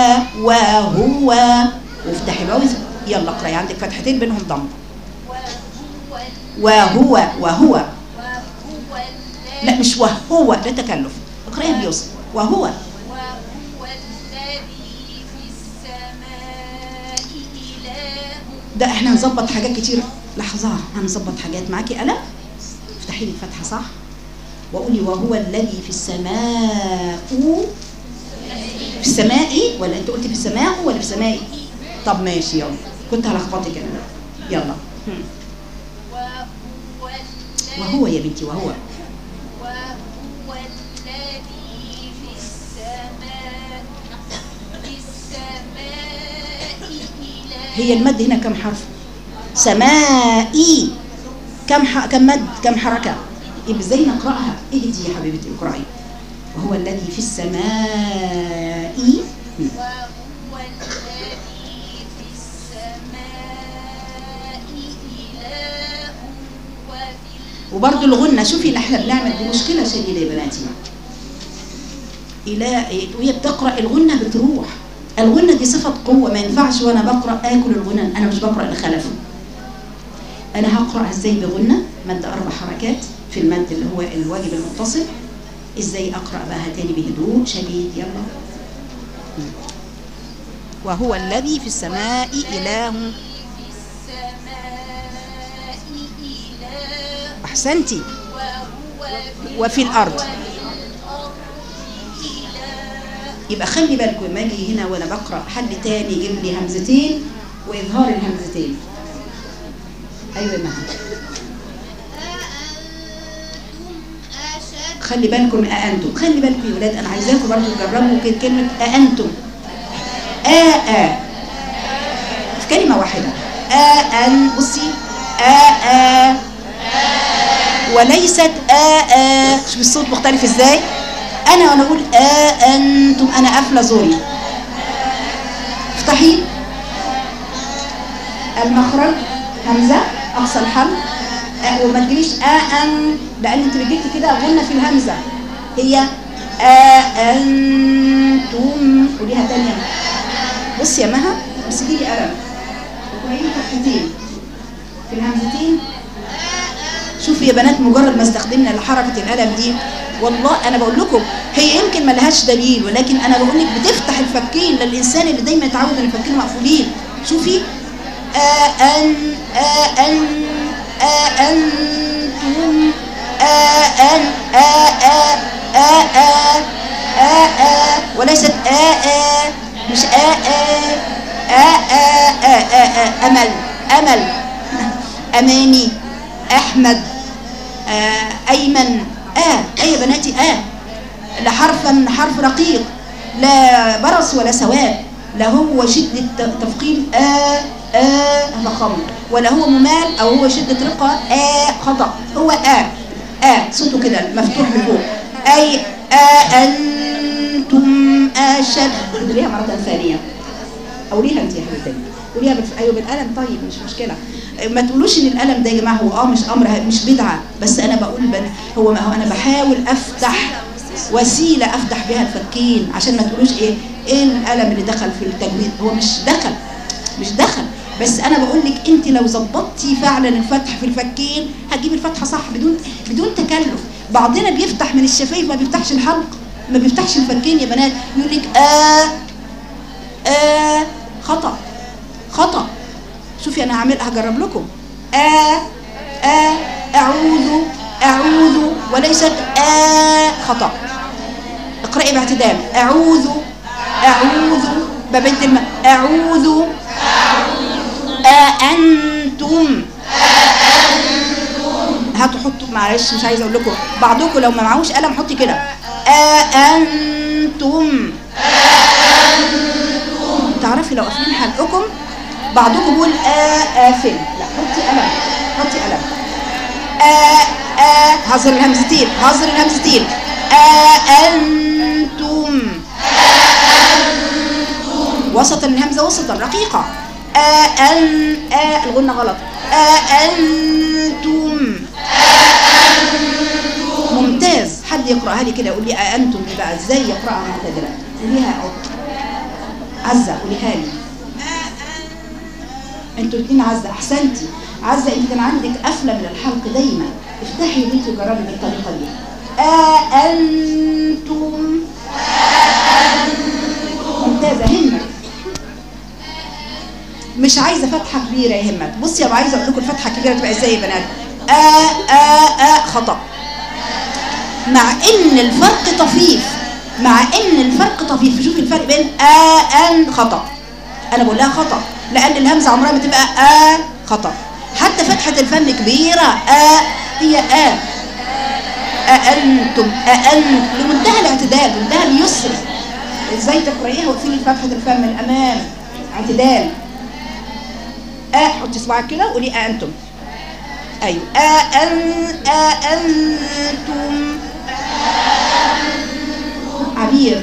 وهو وافتحي الواو يلا اقراي عندك فتحتين بينهم ضم وهو وهو وهو وهو الذي لا مش وهو ده تكلف اقرأيها بيسر وهو وهو الذي في السماء إله ده احنا نظبط حاجات كتير لحظة هنظبط حاجات معاكي قلم افتحي لي الفتحة صح وقولي وهو الذي في السماء في السماء ولا انت قلتي في السماء ولا في السماء طب ماشي يلا كنت هلخبطك انا يلا هم. وهو الذي وهو يا بنتي وهو وهو الذي في السماء في السماء إله هي المد هنا كم حرف سمائي كم ح... كم مد كم حركة يبقى ازاي نقرأها اهدي يا حبيبتي اقرأي وهو الذي في السماء هم. وهو الذي في السماء إله وفي وبرضه الغنة شوفي اللي احنا بنعمل دي مشكلة شديدة يا بناتي إلى وهي بتقرأ الغنة بتروح الغنة دي صفة قوة ما ينفعش وأنا بقرأ آكل الغنى أنا مش بقرأ لخلف أنا هقرأ إزاي بغنة مد أربع حركات في المد اللي هو الواجب المتصل إزاي أقرأ بقى تاني بهدوء شديد يلا وهو الذي في السماء إله في السماء إله أحسنتي وهو في وفي الأرض وفي الأرض إله يبقى خلي بالكم لما اجي هنا وانا بقرا حد تاني يجيب لي همزتين واظهار الهمزتين ايوه يا مها أأنتم أشد خلي بالكم أأنتم خلي بالكم يا ولاد أنا عايزاكم برضه تجربوا كده كلمة أأنتم آ آ في كلمة واحدة آ أن بصي آ آ وليست آ آ شوفي الصوت مختلف إزاي أنا وأنا أقول آ أنتم أنا قافلة زوري افتحي المخرج همزة أقصى الحمل آه، وما تجيبيش آ أن لأن أنت جبتي كده غنة في الهمزة هي آ أنتم قوليها تانية بصي يا مها امسكي لي قلم وقولي لي فتحتين في الهمزتين شوفي يا بنات مجرد ما استخدمنا حركة القلم دي والله أنا بقول لكم هي يمكن ما لهاش دليل ولكن أنا بقول لك بتفتح الفكين للإنسان اللي دايما يتعود إن الفكين مقفولين شوفي آ أن آ أن آ أنتم آ أن آ آ آ آ آ آ وليست آ آ مش آ آ آ آ آ آ آ أمل أمل أماني أحمد آه أيمن آه أي يا بناتي آه لا حرفا حرف رقيق لا برص ولا سواد لا هو شدة ت- تفخيم آه آه فخم ولا هو ممال أو هو شدة رقة آه خطأ هو آه آه صوته كده مفتوح من فوق أي آه أنتم أشد قوليها مرة ثانية قوليها انت يا حبيبتي قوليها بال... ايوه بالقلم طيب مش مشكله ما تقولوش ان القلم ده يا جماعه هو اه مش امر مش بدعه بس انا بقول بن... هو ما هو انا بحاول افتح وسيله افتح بها الفكين عشان ما تقولوش ايه ايه القلم اللي دخل في التجويد هو مش دخل مش دخل بس انا بقول لك انت لو ظبطتي فعلا الفتح في الفكين هتجيبي الفتحه صح بدون بدون تكلف بعضنا بيفتح من الشفايف ما بيفتحش الحلق ما بيفتحش الفكين يا بنات يقول لك آه آه خطأ خطأ شوفي أنا هعمل هجرب لكم آه آه أعوذ أعوذ وليست آه خطأ اقرأي باعتدال أعوذ أعوذ ببنت الماء أعوذ أأنتم هاتوا حطوا معلش مش عايزه اقول لكم بعضكم لو ما معهوش قلم حطي كده أأنتم تعرفي لو قافلين حلقكم بعضكم بيقول آ قافل لا حطي قلم حطي قلم آ آ هظهر الهمزتين هظهر الهمزتين أأنتم وسط الهمزة وسطا رقيقة أأن آ الغنة غلط أأنتم ممتاز حد يقرأها لي كده يقول لي أأنتم دي بقى ازاي يقرأها معتدلة قوليها أو عزة قوليها لي انتوا الاثنين عزة احسنتي عزة انت كان عندك قفلة من الحلق دايما افتحي بيت وجربي بالطريقة دي أأنتم ممتازة همك مش عايزة فتحة كبيرة يا همت بصي يا عايزة اقول لكم الفتحة الكبيرة تبقى ازاي يا بنات آ آ آ خطأ مع ان الفرق طفيف مع ان الفرق طفيف شوفي الفرق بين آ ان خطأ انا بقول لها خطأ لان الهمزة عمرها ما تبقى آ خطأ حتى فتحة الفم كبيرة آ هي آ أأنتم أأن لمنتهى الاعتدال منتهى اليسر ازاي تقرأيها وتقفلي فتحة الفم الأمام اعتدال أ حطي صباعك كده وقولي أأنتم أيوه أأن أأنتم عبير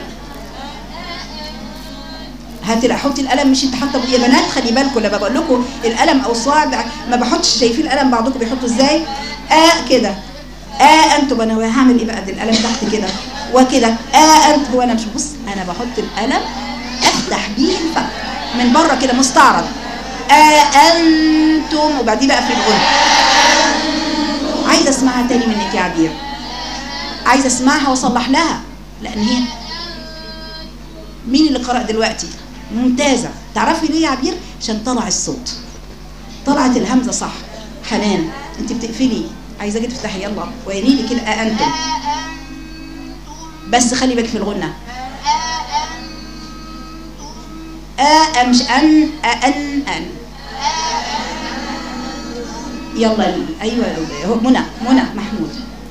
هاتي حطي القلم مش انت حاطه يا بنات خلي بالكم لما بقول لكم القلم او صابع ما بحطش شايفين القلم بعضكم بيحطوا ازاي آ كده آ انتم انا هعمل ايه بقى دي القلم تحت كده وكده آ انت هو انا مش بص انا بحط القلم افتح بيه الفك من بره كده مستعرض آ انتم وبعدين بقى في الغنى عايزه اسمعها تاني منك يا عبير عايزه اسمعها واصلح لها لان هي مين اللي قرأ دلوقتي ممتازة تعرفي ليه يا عبير عشان طلع الصوت طلعت الهمزة صح حنان انت بتقفلي عايزة اجي تفتحي يلا ويني لي كده آه انتم بس خلي بالك في الغنة آه مش أن آه أن أن يلا ايوه هو منى منى محمود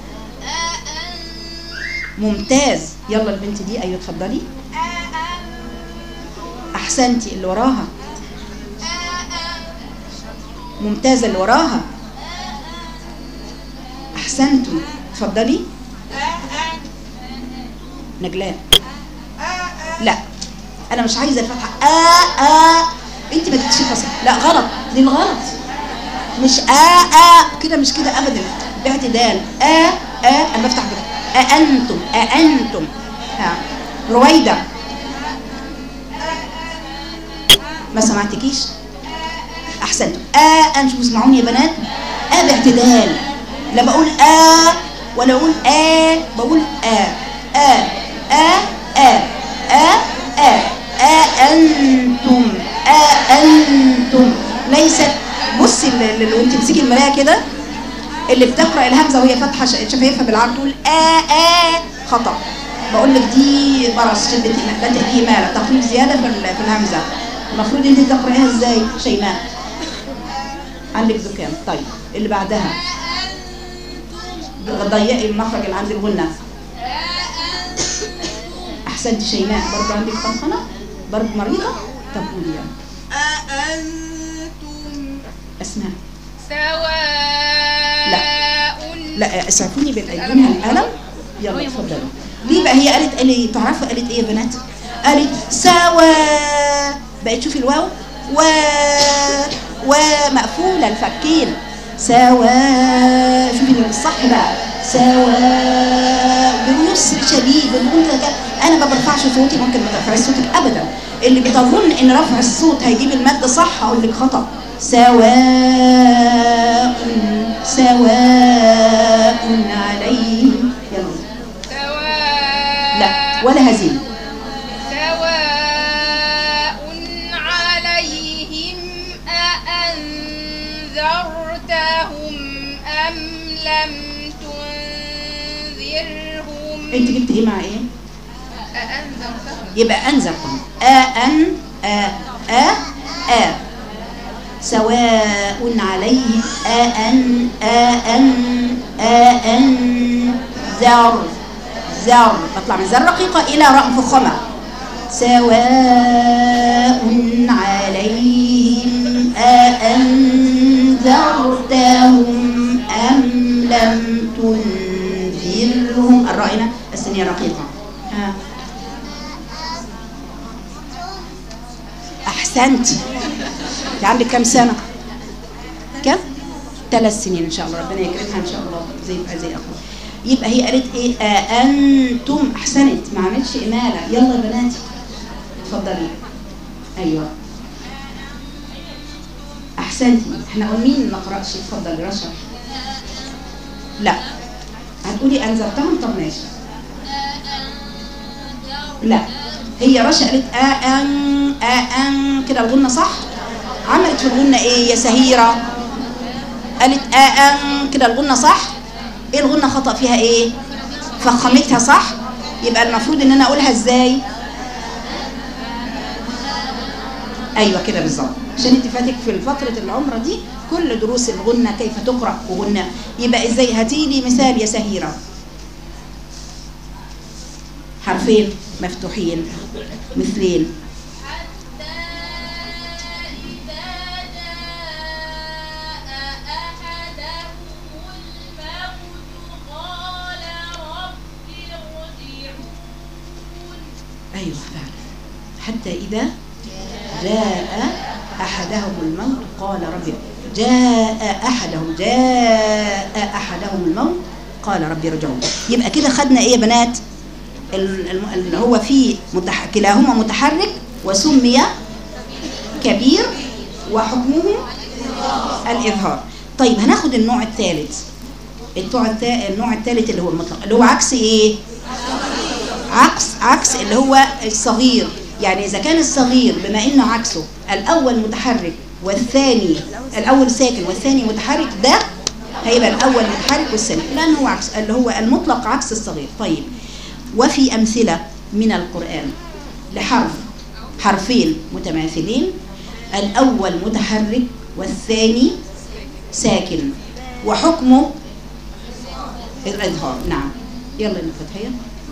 ممتاز يلا البنت دي ايوه اتفضلي احسنتي اللي وراها ممتازه اللي وراها احسنتم اتفضلي نجلاء لا انا مش عايزه الفتحه آ آ انت ما تكتشفي صح لا غلط دي الغلط مش آ آ كده مش كده ابدا باعتدال آ آ انا بفتح بك أأنتم أأنتم ها رويدة ما سمعتكيش احسنتم آ انتم اسمعوني يا بنات آ باعتدال لا بقول آ ولا اقول آ بقول آ آ آ آ آ آ آ أنتم آ أنتم ليست بصي ال- ال- وانت تمسكي المرايه كده اللي بتقرا الهمزه وهي فاتحه ش- شفايفها بالعرض تقول آ آ خطا بقول لك دي برص شده إيمان- لا تأتي مالة تخفيف زياده في ال- في الهمزه المفروض انت تقرايها ازاي شيماء عندك زكام طيب اللي بعدها ضيقي المخرج اللي عند الغنه احسنت شيماء برضه عندك خنخنه برضه مريضه طب قولي يلا أأنتم اسماء سواء لا اسعفوني بالايدين القلم يلا اتفضلوا ليه بقى هي قالت قال ايه تعرفوا قالت ايه يا بنات قالت سوا بقت شوفي الواو و ومقفوله الفكين سوا شوفي الصح بقى سوا بيسر شديد بنقول كده انا ما برفعش صوتي ممكن ما ترفعيش صوتك ابدا اللي بتظن ان رفع الصوت هيجيب المد صح اقول لك خطا سواء سواء عليهم يلا سواء لا ولا هزيمه سواء عليهم أأنذرتهم أم لم تنذرهم انت جبت ايه مع ايه أأنذرتهم يبقى انذرتم آ ان آ آ آ سواء عليهم آ ان آ ان آ ان زر زر بطلع من زر رقيقة إلى راء مفخمة سواء عليهم أأنذرتهم أم لم تنذرهم الراء هنا الثانية رقيقة ها أحسنت أنت عندك كم سنة؟ كم؟ ثلاث سنين إن شاء الله ربنا يكرمها إن شاء الله زي يبقى زي أخوها يبقى هي قالت إيه؟ آه أنتم أحسنت ما عملتش إمالة يلا يا بناتي اتفضلي أيوه احسنتي احنا قول مين ما قرأش اتفضل يا رشا لا هتقولي انذرتهم طب ماشي لا هي رشا قالت آ ان آ ان كده الغنة صح عملت في الغنة ايه يا سهيرة قالت آ ان كده الغنة صح ايه الغنة خطأ فيها ايه فخمتها صح يبقى المفروض ان انا اقولها ازاي ايوه كده بالظبط عشان انت فاتك في فتره العمره دي كل دروس الغنه كيف تقرا وغنى يبقى ازاي هاتي لي مثال يا سهيره حرفين مفتوحين مثلين حتى إذا جاء أحدهم الموت قال رب ارجعون ايوه فعلا حتى اذا جاء احدهم الموت قال ربي جاء احدهم جاء احدهم الموت قال ربي ارجعون يبقى كده خدنا ايه يا بنات ال- الم- اللي هو فيه متح... كلاهما متحرك وسمي كبير وحكمه الإظهار طيب هناخد النوع الثالث النوع التا- النوع الثالث اللي هو المطلق اللي هو عكس ايه عكس عكس اللي هو الصغير يعني إذا كان الصغير بما إنه عكسه الأول متحرك والثاني الأول ساكن والثاني متحرك ده هيبقى الأول متحرك والثاني لأن هو عكس اللي هو المطلق عكس الصغير طيب وفي أمثلة من القرآن لحرف حرفين متماثلين الأول متحرك والثاني ساكن وحكمه الإظهار نعم يلا يا فتحية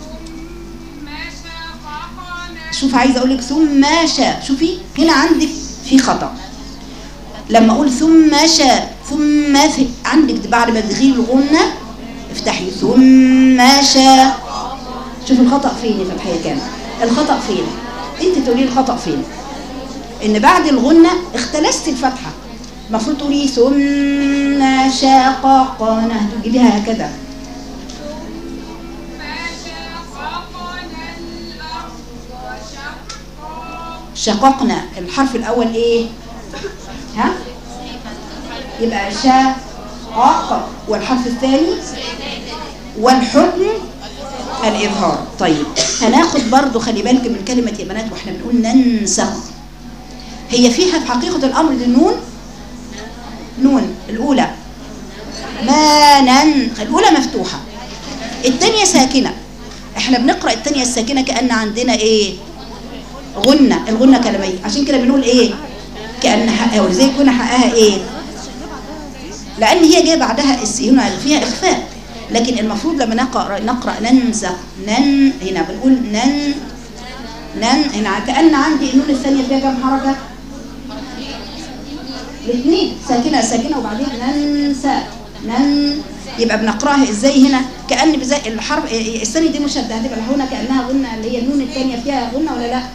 شوف عايزه اقول لك ثم شاء شوفي هنا عندك في خطا لما اقول ثم شاء ثم في عندك بعد ما تغير الغنه افتحي ثم شاء شوف الخطا فين يا فتحيه كام الخطا فين انت تقولي الخطا فين ان بعد الغنه اختلست الفتحه المفروض تقولي ثم شققنا تجيبيها هكذا شققنا الحرف الأول إيه ها يبقى شقق والحرف الثاني والحكم الإظهار طيب هناخد برضو خلي بالك من كلمة يا بنات واحنا بنقول ننسخ هي فيها في حقيقة الأمر دي نون نون الأولى ما نن الأولى مفتوحة الثانية ساكنة احنا بنقرأ الثانية الساكنة كأن عندنا ايه غنة الغنة كلامية عشان كده بنقول ايه كأن حقها ولذلك يكون حقها ايه لأن هي جاية بعدها الس- هنا فيها إخفاء لكن المفروض لما نقرأ نقرأ ننسخ نن هنا بنقول نن نن هنا كأن عندي النون الثانية فيها كم حركة الاثنين ساكنة ساكنة وبعدين ننسى نن يبقى بنقراها ازاي هنا كأن زي الحرف الثانية دي مشددة هتبقى هنا كأنها غنة اللي هي النون الثانية فيها غنة ولا لا؟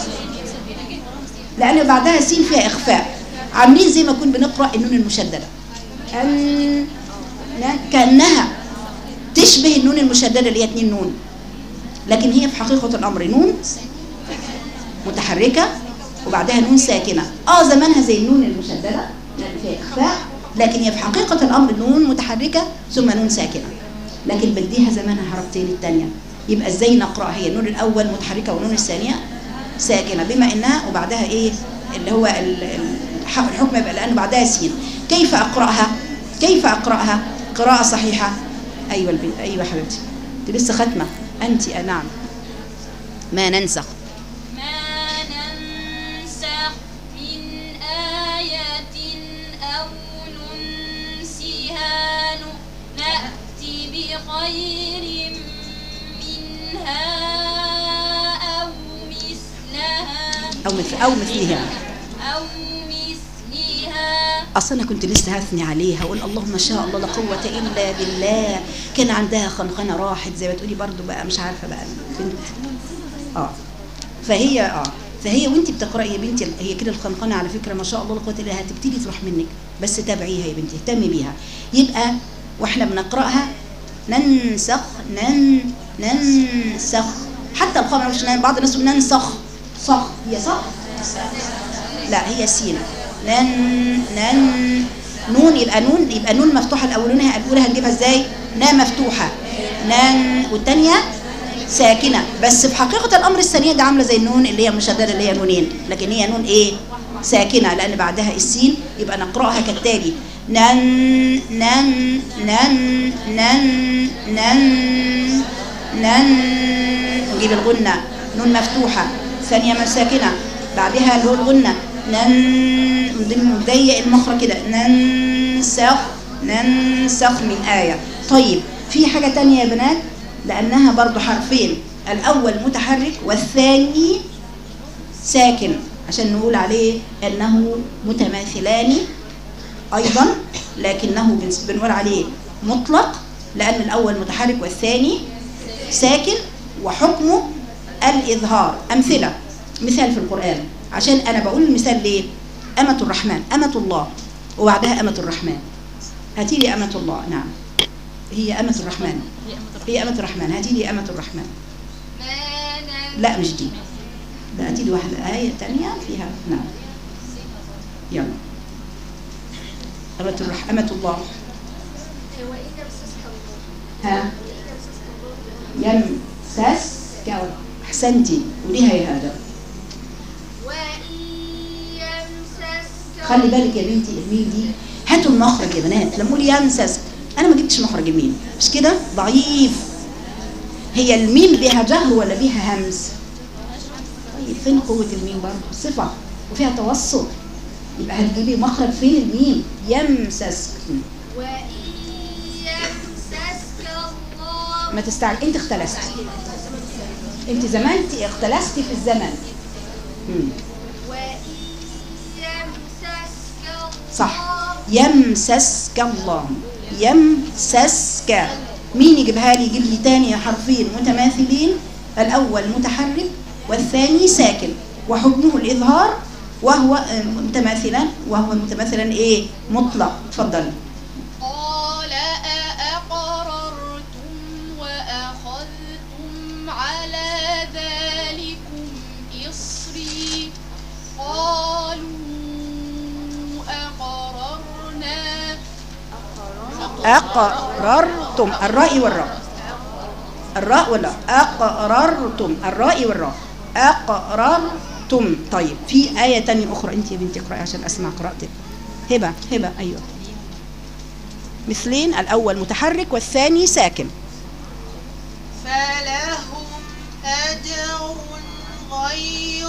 لأن بعدها سين فيها إخفاء عاملين زي ما كنا بنقرأ النون المشددة أن ن- كأنها تشبه النون المشددة اللي هي اتنين نون لكن هي في حقيقة الأمر نون متحركة وبعدها نون ساكنة اه زمانها زي النون المشددة لأن فيها إخفاء لكن هي في حقيقة الأمر نون متحركة ثم نون ساكنة لكن بديها زمانها حركتين التانية يبقى ازاي نقرأ هي النون الأول متحركة والنون الثانية ساكنة بما إنها وبعدها إيه اللي هو ال- ال- الح- الحكم يبقى لأنه بعدها سين كيف أقرأها كيف أقرأها قراءة صحيحة أيوة البنت أيوة حبيبتي أنت لسه ختمة أنت آه، نعم ما ننسخ ما ننسخ من آية أو ننسها نأتي بخير منها أو مثلها أو مثل أو مثلها أو مثلها اصل انا كنت لسه هثني عليها اقول اللهم ما شاء الله لا قوه الا بالله كان عندها خنخنه راحت زي ما تقولي برضو بقى مش عارفه بقى بنت اه فهي اه فهي وانت بتقراي يا بنتي هي كده الخنخنه على فكره ما شاء الله لا قوه الا بالله هتبتدي تروح منك بس تابعيها يا بنتي اهتمي بيها يبقى واحنا بنقراها ننسخ نن ننسخ حتى الخمر مش بعض الناس يقول ننسخ صخ هي صخ لا هي سين نن نن نون يبقى نون يبقى نون مفتوحه الاولانيه الاولى هنجيبها ازاي نا مفتوحه نن والثانيه ساكنه بس في حقيقه الامر الثانيه دي عامله زي النون اللي هي مشدده اللي هي نونين لكن هي نون ايه ساكنه لان بعدها السين يبقى نقراها كالتالي نن نن نن نن نن نن نجيب الغنه نون مفتوحه ثانيه ما ساكنه بعدها اللي هو الغنه نن مضيق المخرج كده ننسخ ننسخ من آية طيب في حاجة تانية يا بنات لأنها برضو حرفين الأول متحرك والثاني ساكن عشان نقول عليه أنه متماثلان أيضا لكنه بنس- بنقول عليه مطلق لأن الأول متحرك والثاني ساكن وحكمه الإظهار أمثلة مثال في القرآن عشان أنا بقول المثال ليه أمة الرحمن أمة الله وبعدها أمة الرحمن هاتي لي أمة الله نعم هي أمة الرحمن هي أمة الرحمن هاتي لي أمة الرحمن ما ننسخ لا مش دي لا هاتي لي واحدة آية تانية فيها نعم يلا أمة الرح أمة الله ها يمسسك أحسنتي وليها يا هذا وإن يمسسك خلي بالك يا بنتي الميم دي هاتوا المخرج يا بنات لما اقول يمسس انا ما جبتش مخرج الميم مش كده ضعيف هي الميم بها جهر ولا بها همس طيب فين قوة الميم برضه صفة وفيها توسط يبقى هتجيبي مخرج فين الميم يمسس وإن يمسسك الله ما تستعجل انت اختلستي انت زمانتي اختلستي في الزمن مم. وإن يمسسك الله صح يمسسك الله يمسسك مين يجيبها لي يجيب لي تاني حرفين متماثلين الأول متحرك والثاني ساكن وحكمه الإظهار وهو آه، متماثلا وهو متماثلا إيه مطلق اتفضلي قال أأقررتم وأخذتم على ذلكم إصري قالوا أقررنا أقررتم الراء والراء الراء ولا أقررتم الراء والراء أقررتم طيب في آية تانية أخرى أنت يا بنتي اقرأي عشان أسمع قراءتك هبة هبة أيوه مثلين الأول متحرك والثاني ساكن فلهم أجر غير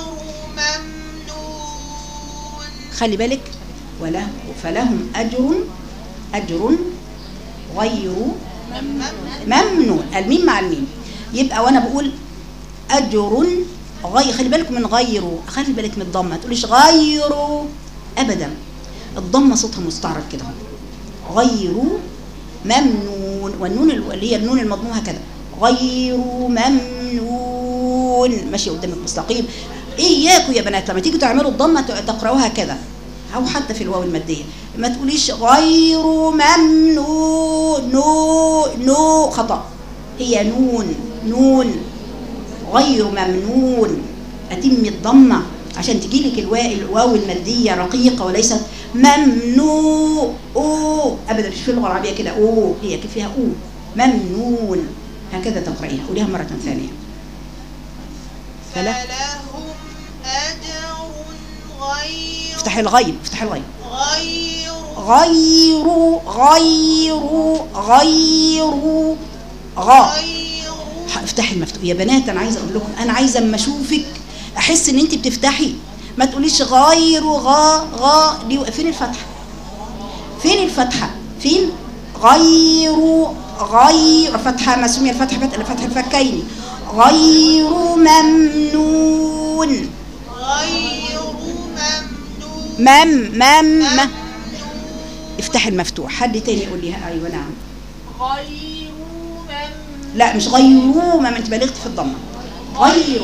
ممنون خلي بالك وله فلهم أجر أجر غير ممنون الميم مع الميم يبقى وانا بقول اجر غير خلي بالك من غيره خلي بالك من الضمه ما تقوليش غيره ابدا الضمه صوتها مستعرض كده غير ممنون والنون ال- اللي هي النون المضمومه هكذا غير ممنون ماشي قدامك مستقيم اياكوا يا بنات لما تيجوا تعملوا الضمه ت- تقراوها كذا او حتى في الواو الماديه ما تقوليش غير ممنون نو نو خطا هي نون نون غير ممنون أتم الضمة عشان تجي لك الواو الواو المادية رقيقة وليست ممنوع أو أبدا مش في اللغة العربية كده أو هي كيف فيها أو ممنون هكذا تقرأيها قوليها مرة ثانية فلا فلهم أجر غير افتحي الغين افتحي الغين غير غير غير غير غا غير ح- افتحي المفتوح يا بنات انا عايزه اقول لكم انا عايزه اما اشوفك احس ان انت بتفتحي ما تقوليش غير غا غا دي فين الفتحه فين الفتحه فين غير غير فتحه ما سمي الفتحه فتح فتح الفكين غير ممنون غير ممنون مم مم مم. افتحي المفتوح حد تاني يقول لي ايوه نعم غير ممنون لا مش غيروا ما انت بلغت في الضمه غير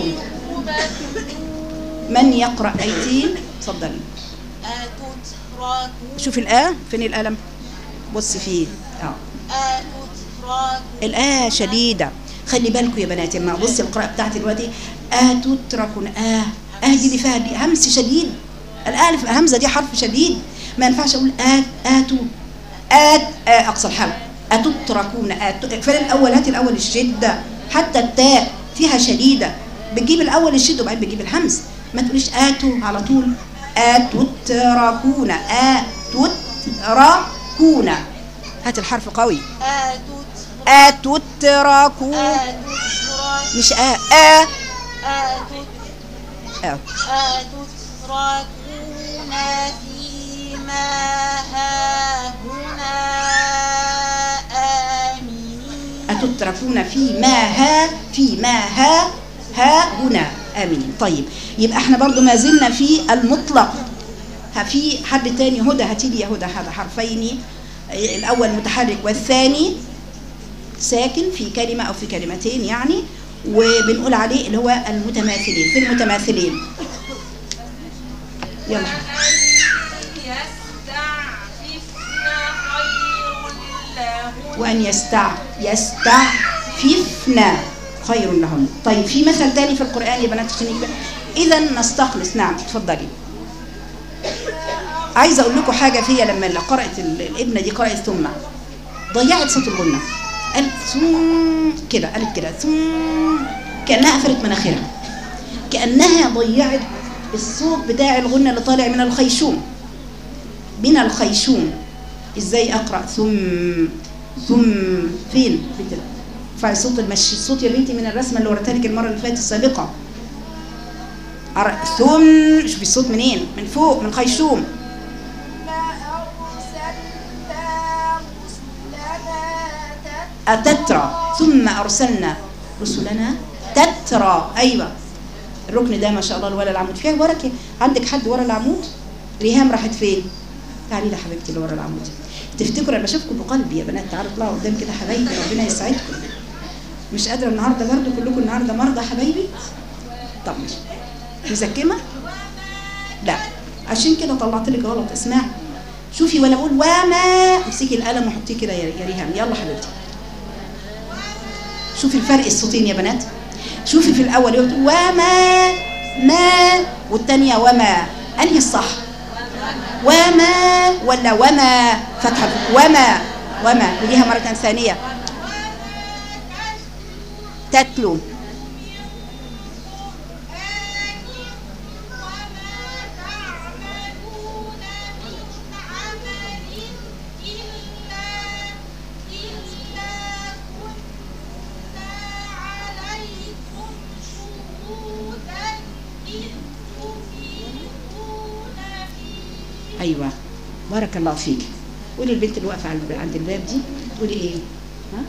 من يقرا ايتين اتفضلي أتتركون شوفي الآ فين القلم بصي فيه اه أتتركون الآ شديدة خلي بالكم يا بنات لما بصي القراءة بتاعتي دلوقتي آه تتركون آه آه دي اللي فيها دي همس شديد الالف همزه دي حرف شديد ما ينفعش اقول ات اتوا ات آه اقصى الحلق اتتركون ات فين الاول هاتي الاول الشده حتى التاء فيها شديده بتجيب الاول الشده وبعدين بتجيب الهمز ما تقوليش اتوا على طول اتتركون اتتركون هات الحرف قوي أتترك اتتركون أتترك مش آ آ أتترك آ. أتتركون فيما هاهنا آمنين أتتركون في ما ها في ما ها ها هنا آمنين طيب يبقى احنا برضو ما زلنا في المطلق ها في حد تاني هدى هاتي لي يا هدى هذا حرفين الأول متحرك والثاني ساكن في كلمة أو في كلمتين يعني وبنقول عليه اللي هو المتماثلين في المتماثلين يلا وأن يستع يستعففن خير لهن طيب في مثل تاني في القرآن يا بنات عشان يبقى إذا نستخلص نعم اتفضلي عايزة أقول لكم حاجة فيا لما اللي قرأت ال- الابنة دي قرأت ثم ضيعت صوت الغنة قالت ثم كده قالت كده ثم كأنها قفلت مناخيرها كأنها ضيعت الصوت بتاع الغنة اللي طالع من الخيشوم من الخيشوم ازاي اقرا ثم ثم فين بت- ارفعي صوت المشي الصوت يا بنتي من الرسمه اللي وريتها لك المره اللي فاتت السابقه عر- ثم شوفي الصوت منين من فوق من الخيشوم أتترى ثم أرسلنا رسلنا تترى أيوة الركن ده ما شاء الله الورا العمود فيها وراك عندك حد ورا العمود ريهام راحت فين تعالي لي حبيبتي اللي ورا العمود تفتكروا انا بشوفكم بقلبي يا بنات تعالوا اطلعوا قدام كده حبايبي ربنا يسعدكم مش قادره النهارده برضو كلكم النهارده مرضى حبايبي طب ماشي مزكمه لا عشان كده طلعت لك غلط اسمعي شوفي وانا بقول وما امسكي القلم وحطيه كده يا يا ريهام يلا حبيبتي شوفي الفرق الصوتين يا بنات شوفي في الاول يقول وما ما والثانيه وما انهي الصح وما ولا وما فتحه وما وما وديها مره ثانيه تتلو ايوه بارك الله فيك قولي البنت اللي واقفه عند عند الباب دي تقولي ايه ها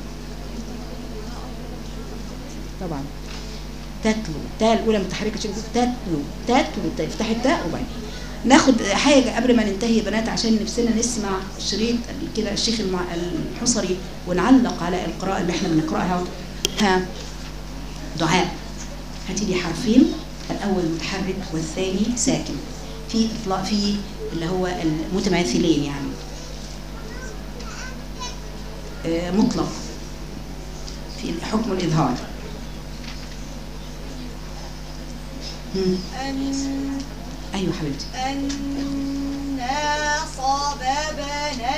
طبعا تتلو تاء الاولى متحركه عشان كده تتلو تتلو ت- افتحي التاء وبعدين ناخد حاجه قبل ما ننتهي يا بنات عشان نفسنا نسمع شريط كده الشيخ المع... الحصري ونعلق على القراءه اللي احنا بنقراها ها دعاء هاتي لي حرفين الاول متحرك والثاني ساكن في اطلاق في اللي هو المتماثلين يعني آه، مطلق في حكم الاظهار مم. أن ايوه حبيبتي أنا صببنا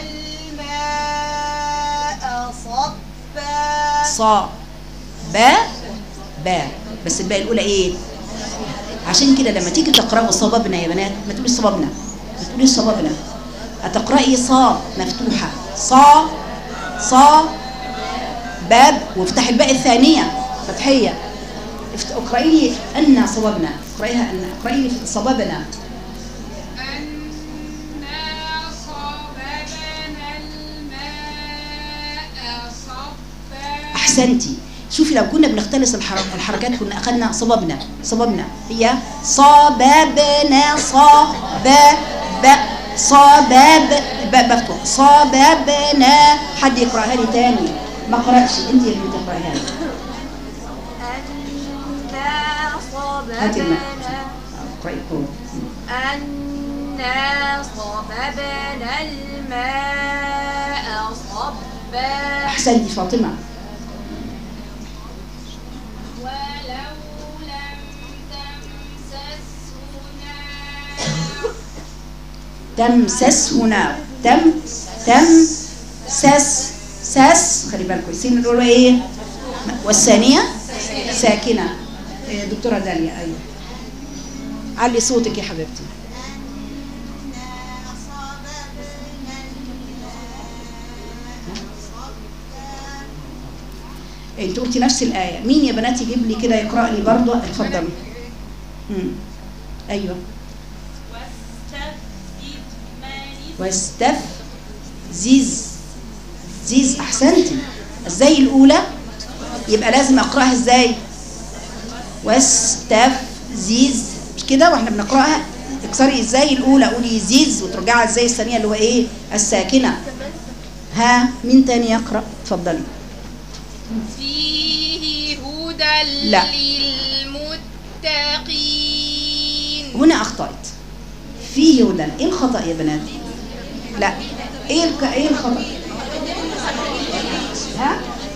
الماء صبا صا با با بس الباء الاولى ايه عشان كده لما تيجي تقراوا صببنا يا بنات ما تقوليش صببنا ما تقوليش صببنا هتقراي صا مفتوحه صا صا باب وافتحي الباء الثانيه فتحيه افت- اقراي لي ان صببنا اقرايها ان اقراي لي صببنا أنا صببنا الماء صبا احسنتي شوفي لو كنا بنختلس الحرك الحركات كنا اخذنا صببنا صببنا هي صببنا صاب ب صباب ب مفتوح صببنا حد يقراها لي تاني ما قرأش انت اللي بتقراها لي أنا هاتي الماء صببنا اقرأي القرآن. أنا صببنا الماء صبا احسنتي فاطمه ولو لم تمسسه نار تمسسه نار تم تم سس سس خلي بالكم السين الاولى ايه والثانيه ساكنه إيه، دكتوره داليا ايوه علي صوتك يا حبيبتي انت قلتي نفس الايه مين يا بنات يجيب لي كده يقرا لي برضه اتفضلي مم. ايوه واستفزز زيز احسنتي ازاي الاولى يبقى لازم اقراها ازاي واستفزز مش كده واحنا بنقراها اكسري ازاي الاولى قولي زيز وترجعي ازاي الثانيه اللي هو ايه الساكنه ها مين تاني يقرا اتفضلي فيه هدى لا. للمتقين هنا اخطات فيه هدى ايه الخطا يا بنات لا ايه الك... ايه الخطا ها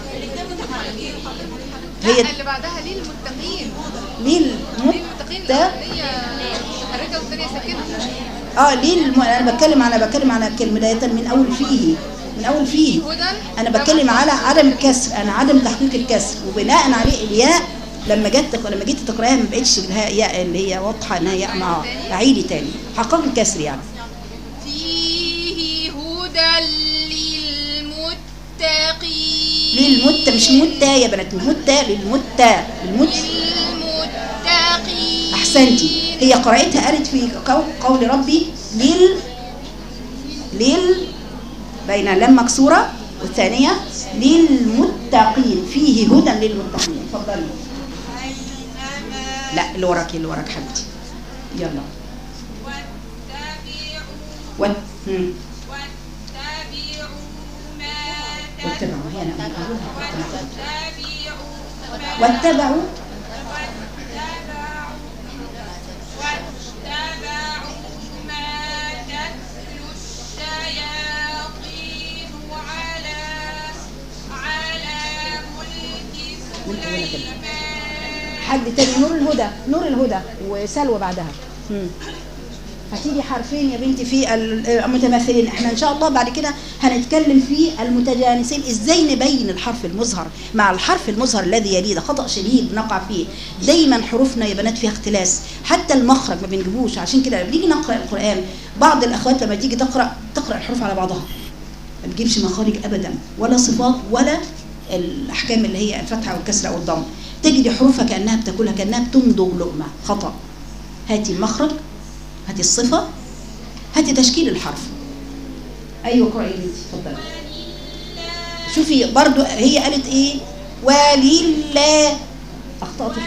هي لا اللي بعدها ليه المتقين ليه ليه المت المتقين ده الأولانية متحركة والثانية ساكنة اه ليه الم... انا بتكلم انا بتكلم على كلمه بدايه من اول فيه من اول فيه هدى انا بتكلم على عدم الكسر انا عدم تحقيق الكسر وبناء عليه الياء لما جت لما جيت تقراها ما بقتش لها ياء اللي هي واضحه انها ياء مع اعيدي تاني حقق الكسر يعني فيه هدى للمتقين للمتة مش متة يا بنات متة للمتة للمت للمتقين احسنتي هي قرأتها قالت في قول, قول ربي لل لل بين اللام مكسورة والثانية للمتقين فيه هدى للمتقين اتفضلي لا اللي وراكي اللي وراك حبيبتي يلا وات هم. واتبعوا واتبعوا ما هنا أنا أقولها واتبعوا ما واتبعوا واتبعوا ما تتلو الشياطين على على ملك سليمان حد تاني نور الهدى نور الهدى وسلوى بعدها مم. هتيجي حرفين يا بنتي في المتماثلين احنا ان شاء الله بعد كده هنتكلم في المتجانسين ازاي نبين الحرف المظهر مع الحرف المظهر الذي يليه ده خطا شديد نقع فيه دايما حروفنا يا بنات فيها اختلاس حتى المخرج ما بنجيبوش عشان كده لما بنيجي نقرا القران بعض الاخوات لما تيجي تقرا تقرا الحروف على بعضها ما بتجيبش مخارج ابدا ولا صفات ولا الاحكام اللي هي الفتحه والكسره والضم تجد حروفها كانها بتاكلها كانها بتمضغ لقمه خطا هاتي المخرج هاتي الصفه هاتي تشكيل الحرف ايوه اقراي يا بنتي اتفضلي شوفي برضو هي قالت ايه ولله اخطات في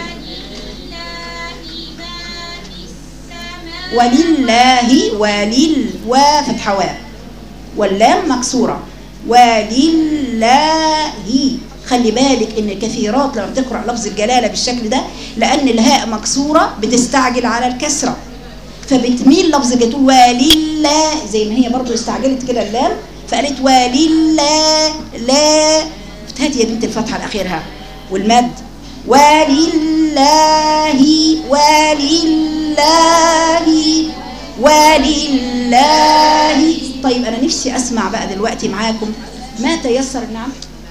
ولله ولل وفتحة واو واللام مكسورة ولله خلي بالك ان كثيرات لما بتقرا لفظ الجلاله بالشكل ده لان الهاء مكسوره بتستعجل على الكسره فبتميل لفظ تقول ولله زي ما هي برضو استعجلت كده اللام فقالت ولله لا هاتي يا بنت الفتحه لاخرها والمد ولله ولله ولله طيب انا نفسي اسمع بقى دلوقتي معاكم ما تيسر نعم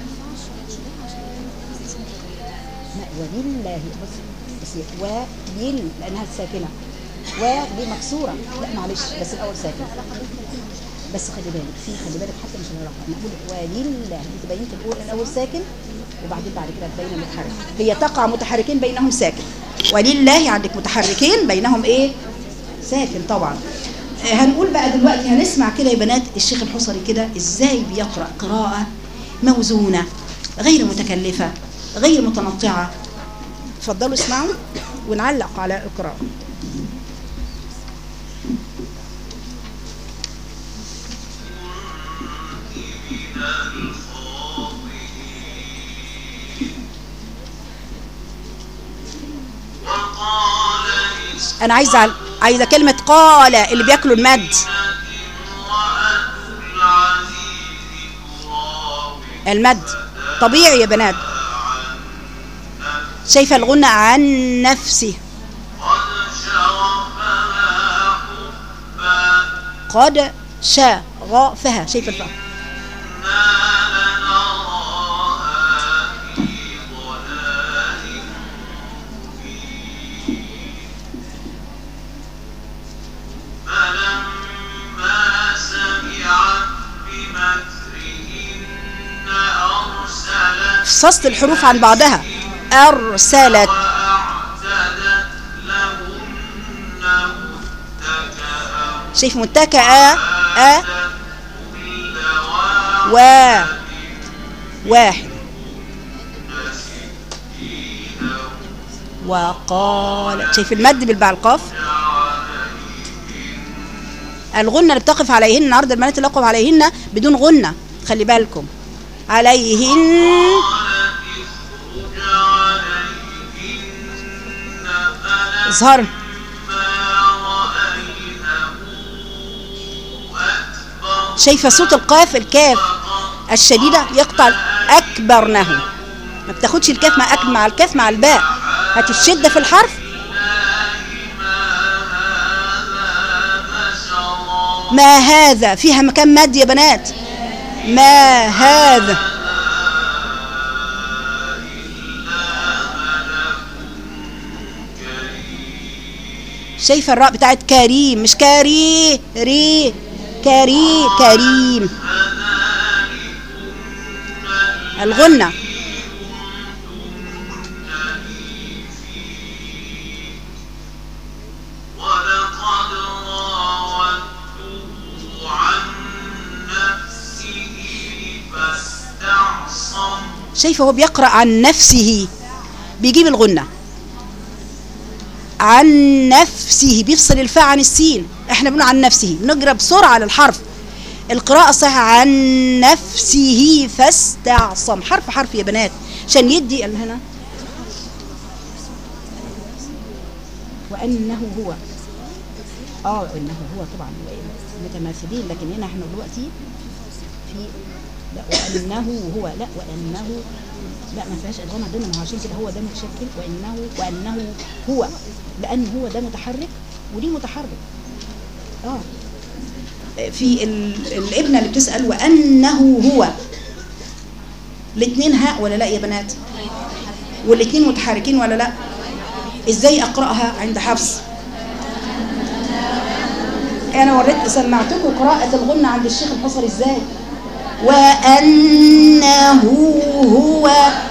لا ولله بص بس ولل لانها ساكنه و دي مكسوره لا معلش بس الاول ساكن بس خلي بالك في خلي بالك حتى مش هنعرفها نقول ولله دي تبين تقول الاول ساكن وبعدين بعد كده تبين متحرك هي تقع متحركين بينهم ساكن ولله عندك متحركين بينهم ايه ساكن طبعا آه، هنقول بقى دلوقتي هنسمع كده يا بنات الشيخ الحصري كده ازاي بيقرا قراءه موزونه غير متكلفه غير متنطعه اتفضلوا اسمعوا ونعلق على القراءه انا عايزه عل- عايزه كلمه قال اللي بياكلوا المد المد طبيعي يا بنات شايفه الغنى عن نفسه قد شغفها شايف الفهم فلما سمعت بمكرهن أرسلت فصلت الحروف عن بعضها أرسلت وأعتدت لهن متكئا شايف متكئة أ كل و واحد وقال شايف المد بالباء القاف الغنة اللي بتقف عليهن النهارده البنات اللي تقف عليهن بدون غنة خلي بالكم عليهن اخرج عليهن فلما اظهر رأينه أكبر شايفة صوت القاف الكاف الشديدة يقطع أكبرنه ما بتاخدش الكاف مع أك مع الكاف مع الباء هات الشدة في الحرف ما هذا فيها مكان مد يا بنات ما هذا شايفة الراء بتاعت كريم مش كاري ري كري كريم الغنة ولقد راودته عن نفسه فاستعصم شايفة هو بيقرأ عن نفسه بيجيب الغنة عن نفسه بيفصل الفاء عن السين احنا بنقول عن نفسه بنقرا بسرعة على الحرف القراءة الصحيحة عن نفسه فاستعصم حرف حرف يا بنات عشان يدي اللي هنا وأنه هو اه انه هو طبعا متماثلين لكن هنا احنا دلوقتي في لا وانه هو لا وانه لا ما فيهاش ادغام عندنا ما هو عشان كده هو ده متشكل وانه وانه هو لان هو ده متحرك ودي متحرك اه في ال- الابنه اللي بتسال وانه هو الاثنين هاء ولا لا يا بنات والاثنين متحركين ولا لا ازاي اقراها عند حفص انا وريت سمعتكم قراءة الغنة عند الشيخ الحصري ازاي وأنه هو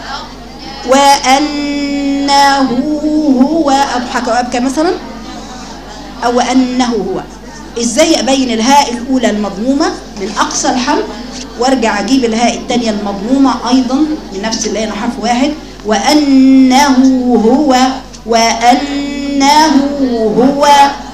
وأنه هو أضحك وأبكى مثلا أو أنه هو ازاي ابين الهاء الاولى المضمومه من اقصى الحرف وارجع اجيب الهاء الثانيه المضمومه ايضا من نفس اللي هنا حرف واحد وانه هو وانه هو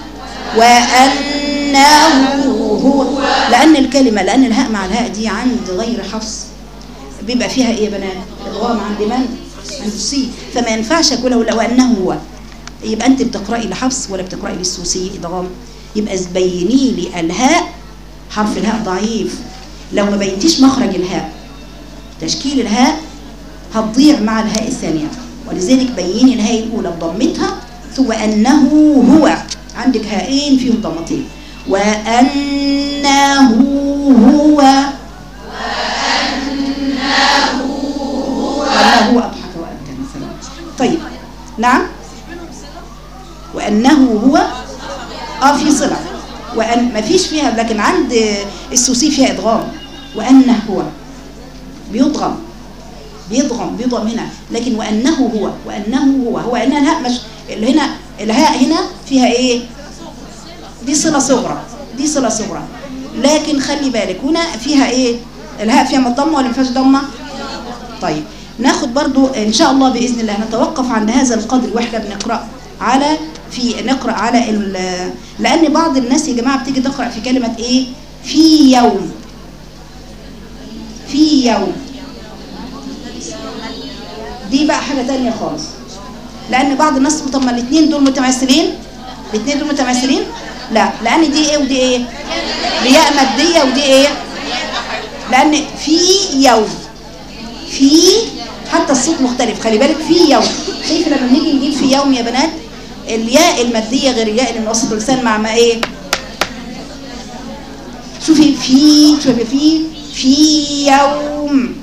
وانه هو لان الكلمه لان الهاء مع الهاء دي عند غير حفص بيبقى فيها ايه يا بنات الغام عند من عند السي فما ينفعش اقولها ولا وانه هو يبقى انت بتقراي لحفص ولا بتقراي للسوسي ادغام يبقى بيني لي الهاء حرف الهاء ضعيف لو ما بينتيش مخرج الهاء تشكيل الهاء هتضيع مع الهاء الثانيه ولذلك بيني الهاء الاولى بضمتها ثم انه هو عندك هائين فيهم ضمتين وانه هو وانه اضحك وابكى مثلا طيب نعم وانه هو اه في صله وان ما فيش فيها لكن عند السوسي فيها ادغام وانه هو بيضغم بيضغم بيضغم هنا لكن وانه هو وانه هو هو ان الهاء مش اللي هنا الهاء هنا فيها ايه دي صله صغرى دي صله صغرى لكن خلي بالك هنا فيها ايه الهاء فيها ضمه ولا ما فيهاش ضمه طيب ناخد برضو ان شاء الله باذن الله نتوقف عند هذا القدر واحنا بنقرا على في نقرا على ال- لان بعض الناس يا جماعه بتيجي تقرا في كلمه ايه في يوم في يوم دي بقى حاجه تانية خالص لان بعض الناس تقول طب ما الاثنين دول متماثلين الاثنين دول متماثلين لا لان دي ايه ودي ايه دي ياء ماديه ودي ايه لان في يوم في حتى الصوت مختلف خلي بالك في يوم شايف لما نيجي نجيب في يوم يا بنات الياء الماديه غير الياء اللي من وسط اللسان مع ما ايه في شوفي في في يوم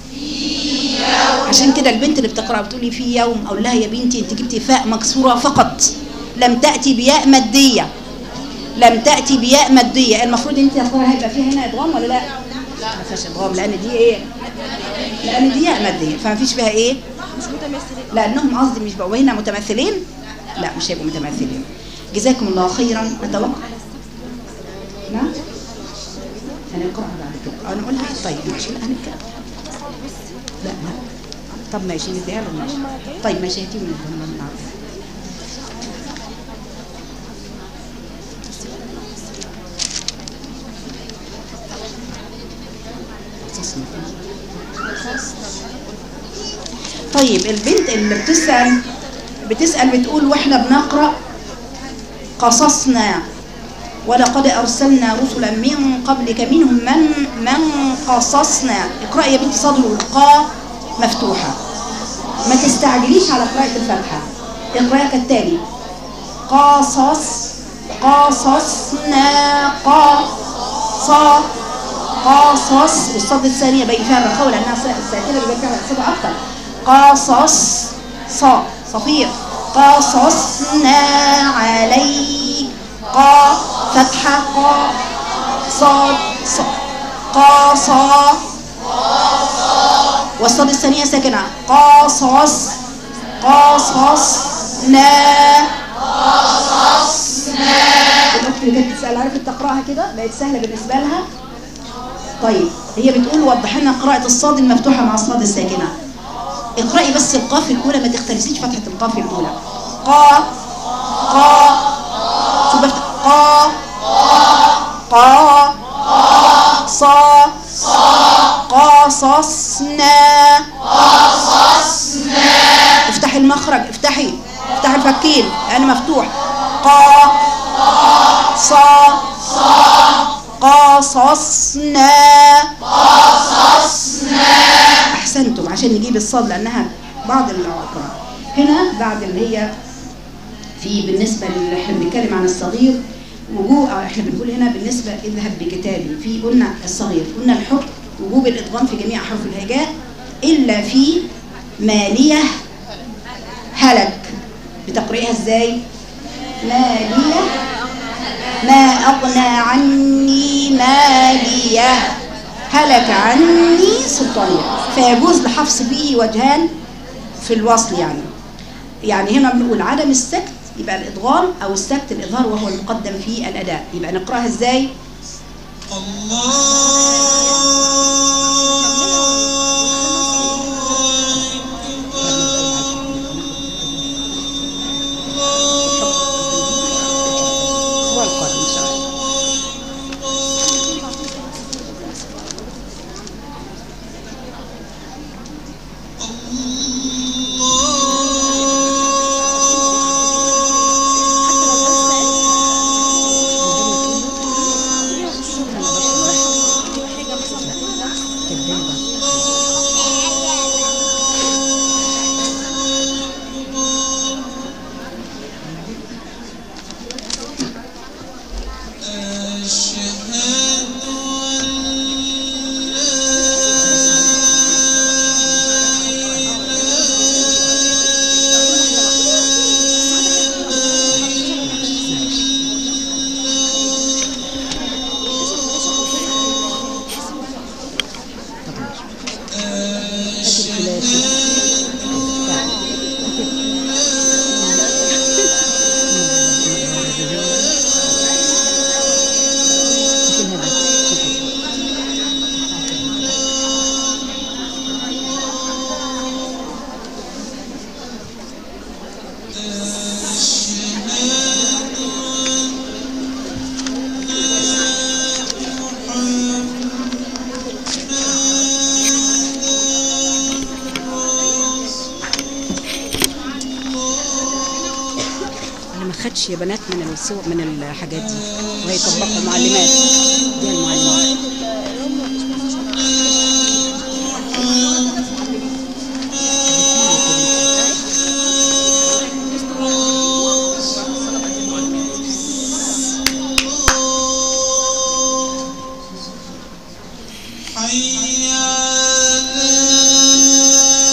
عشان كده البنت اللي بتقرا بتقولي في يوم اقول لها يا بنتي انت جبتي فاء مكسوره فقط لم تاتي بياء ماديه لم تاتي بياء ماديه المفروض انت يا ترى هيبقى فيها هنا ادغام ولا لا لا ما فيهاش ادغام لان دي ايه لان دي ياء ماديه فما فيش فيها ايه لانهم قصدي مش بقوا هنا متمثلين لا مش هيبقوا متمثلين جزاكم الله خيرا اتوقع نعم هنقراها بعد كده انا اقولها طيب ماشي لا هنقراها لا لا طب ماشي نديها له ماشي طيب ماشي هاتي من الضمن نعم طيب البنت اللي بتسأل بتسأل بتقول واحنا بنقرأ قصصنا ولقد أرسلنا رسلا من قبلك منهم من من قصصنا اقرأي يا بنتي صدر القاء مفتوحة ما تستعجليش على قراءة الفاتحة اقرأي كالتالي قصص قصصنا قص قصص والصد الثانية بين فيها الرخاء لأنها الساكنة بيبقى فيها الصدى أكتر قصص صا صفير قصصنا عليك قا فتحة قا صاد ص قاصا والصاد الثانية ساكنة قاصص قاصصنا الأخت اللي كانت تسأل عرفت تقرأها كده بقت سهلة بالنسبة لها طيب هي بتقول وضح لنا قراءة الصاد المفتوحة مع الصاد الساكنة اقرأي بس القاف الأولى ما تختلسيش فتحة القاف الأولى قا قا شوف بفتح قا قا صا قاصصنا افتحي المخرج افتحي افتحي الفكين لأنه مفتوح قا صا قاصصنا احسنتم عشان نجيب الصاد لانها بعض القراء هنا بعد اللي هي في بالنسبه اللي احنا بنتكلم عن الصغير وجوب أو احنا بنقول هنا بالنسبه اذهب بكتابي في قلنا الصغير قلنا الحكم وجوب الادغام في جميع احرف الهجاء الا في ماليه هلك بتقرئها ازاي ماليه ما اغنى عني ماليه هلك عني سلطانية فيجوز لحفص به وجهان في الوصل يعني يعني هنا بنقول عدم السكت يبقى الإدغام أو السكت الإظهار وهو المقدم في الأداء يبقى نقرأها إزاي هو القادم إن شاء الله انا ما خدش يا بنات من الصور من الحاجات دي وهي طبقوا معلمات دي المعلمات حي على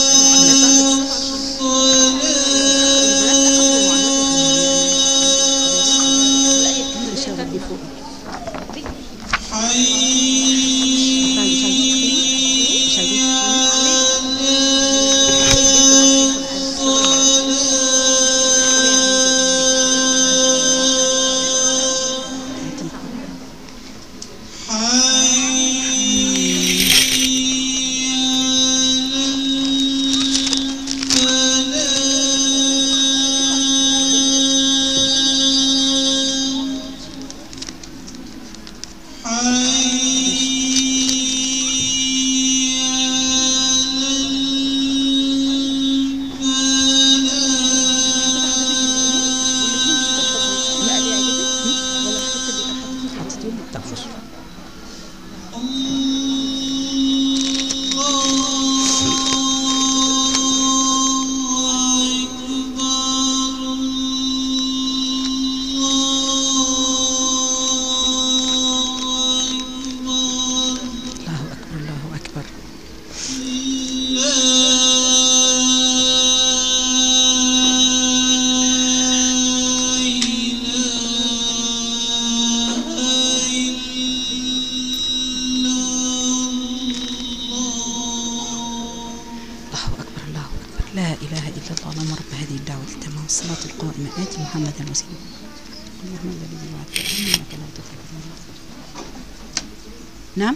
الله أكبر الله أكبر الله أكبر الله أكبر لا إله إلا الله اللهم رب هذه الدعوة التامة والصلاة القائمة آتي محمدا الوسيلة اللهم الذي وعدت إنك لا تخلف الميعاد. نعم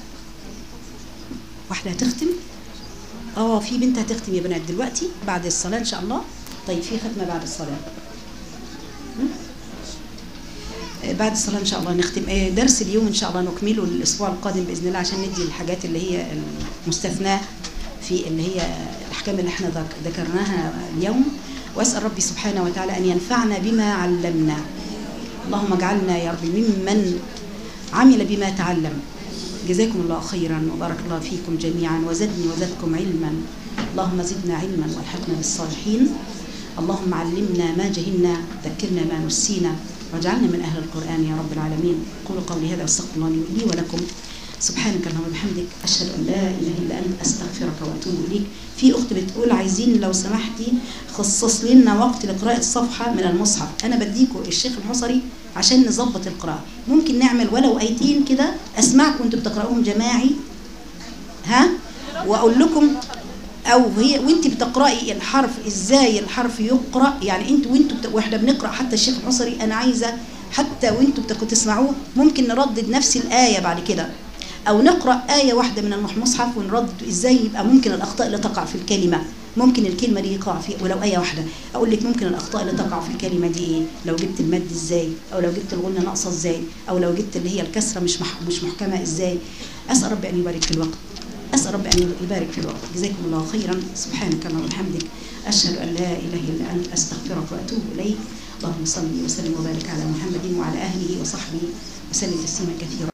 واحدة هتختم اه في بنت هتختم يا بنات دلوقتي بعد الصلاة إن شاء الله طيب في ختمة بعد الصلاة م? آه، بعد الصلاة إن شاء الله نختم آه، درس اليوم إن شاء الله نكمله الأسبوع القادم بإذن الله عشان ندي الحاجات اللي هي المستثناة في اللي هي الأحكام اللي احنا ذك- ذكرناها اليوم وأسأل ربي سبحانه وتعالى أن ينفعنا بما علمنا اللهم اجعلنا يا رب ممن عمل بما تعلم جزاكم الله خيرا وبارك الله فيكم جميعا وزدني وزدكم علما اللهم زدنا علما والحقنا بالصالحين اللهم علمنا ما جهلنا ذكرنا ما نسينا واجعلنا من اهل القران يا رب العالمين قولوا قولي هذا واستغفر الله لي ولكم سبحانك اللهم وبحمدك اشهد ان لا اله الا انت استغفرك واتوب اليك في اخت بتقول عايزين لو سمحتي خصص لنا وقت لقراءه صفحه من المصحف انا بديكوا الشيخ الحصري عشان نظبط القراءه ممكن نعمل ولو ايتين كده اسمعكم وانتوا بتقراوهم جماعي ها واقول لكم او هي وانت بتقراي الحرف ازاي الحرف يقرا يعني انت وانتوا بت... واحنا بنقرا حتى الشيخ الحصري انا عايزه حتى وانتوا بتك- تسمعوه ممكن نردد نفس الايه بعد كده او نقرا ايه واحده من المصحف ونردد ازاي يبقى ممكن الاخطاء اللي تقع في الكلمه ممكن الكلمه دي يقع في ولو ايه واحده اقول لك ممكن الاخطاء اللي تقع في الكلمه دي ايه لو جبت المد ازاي او لو جبت الغنه ناقصه ازاي او لو جبت اللي هي الكسره مش مح... مش محكمه ازاي اسال ربي ان يبارك في الوقت أسأل ربي أن يبارك في الوقت جزاكم الله خيرا سبحانك اللهم وبحمدك أشهد أن لا إله إلا أنت أستغفرك وأتوب إليك اللهم صل وسلم وبارك على محمد وعلى أهله وصحبه وسلم تسليما كثيرا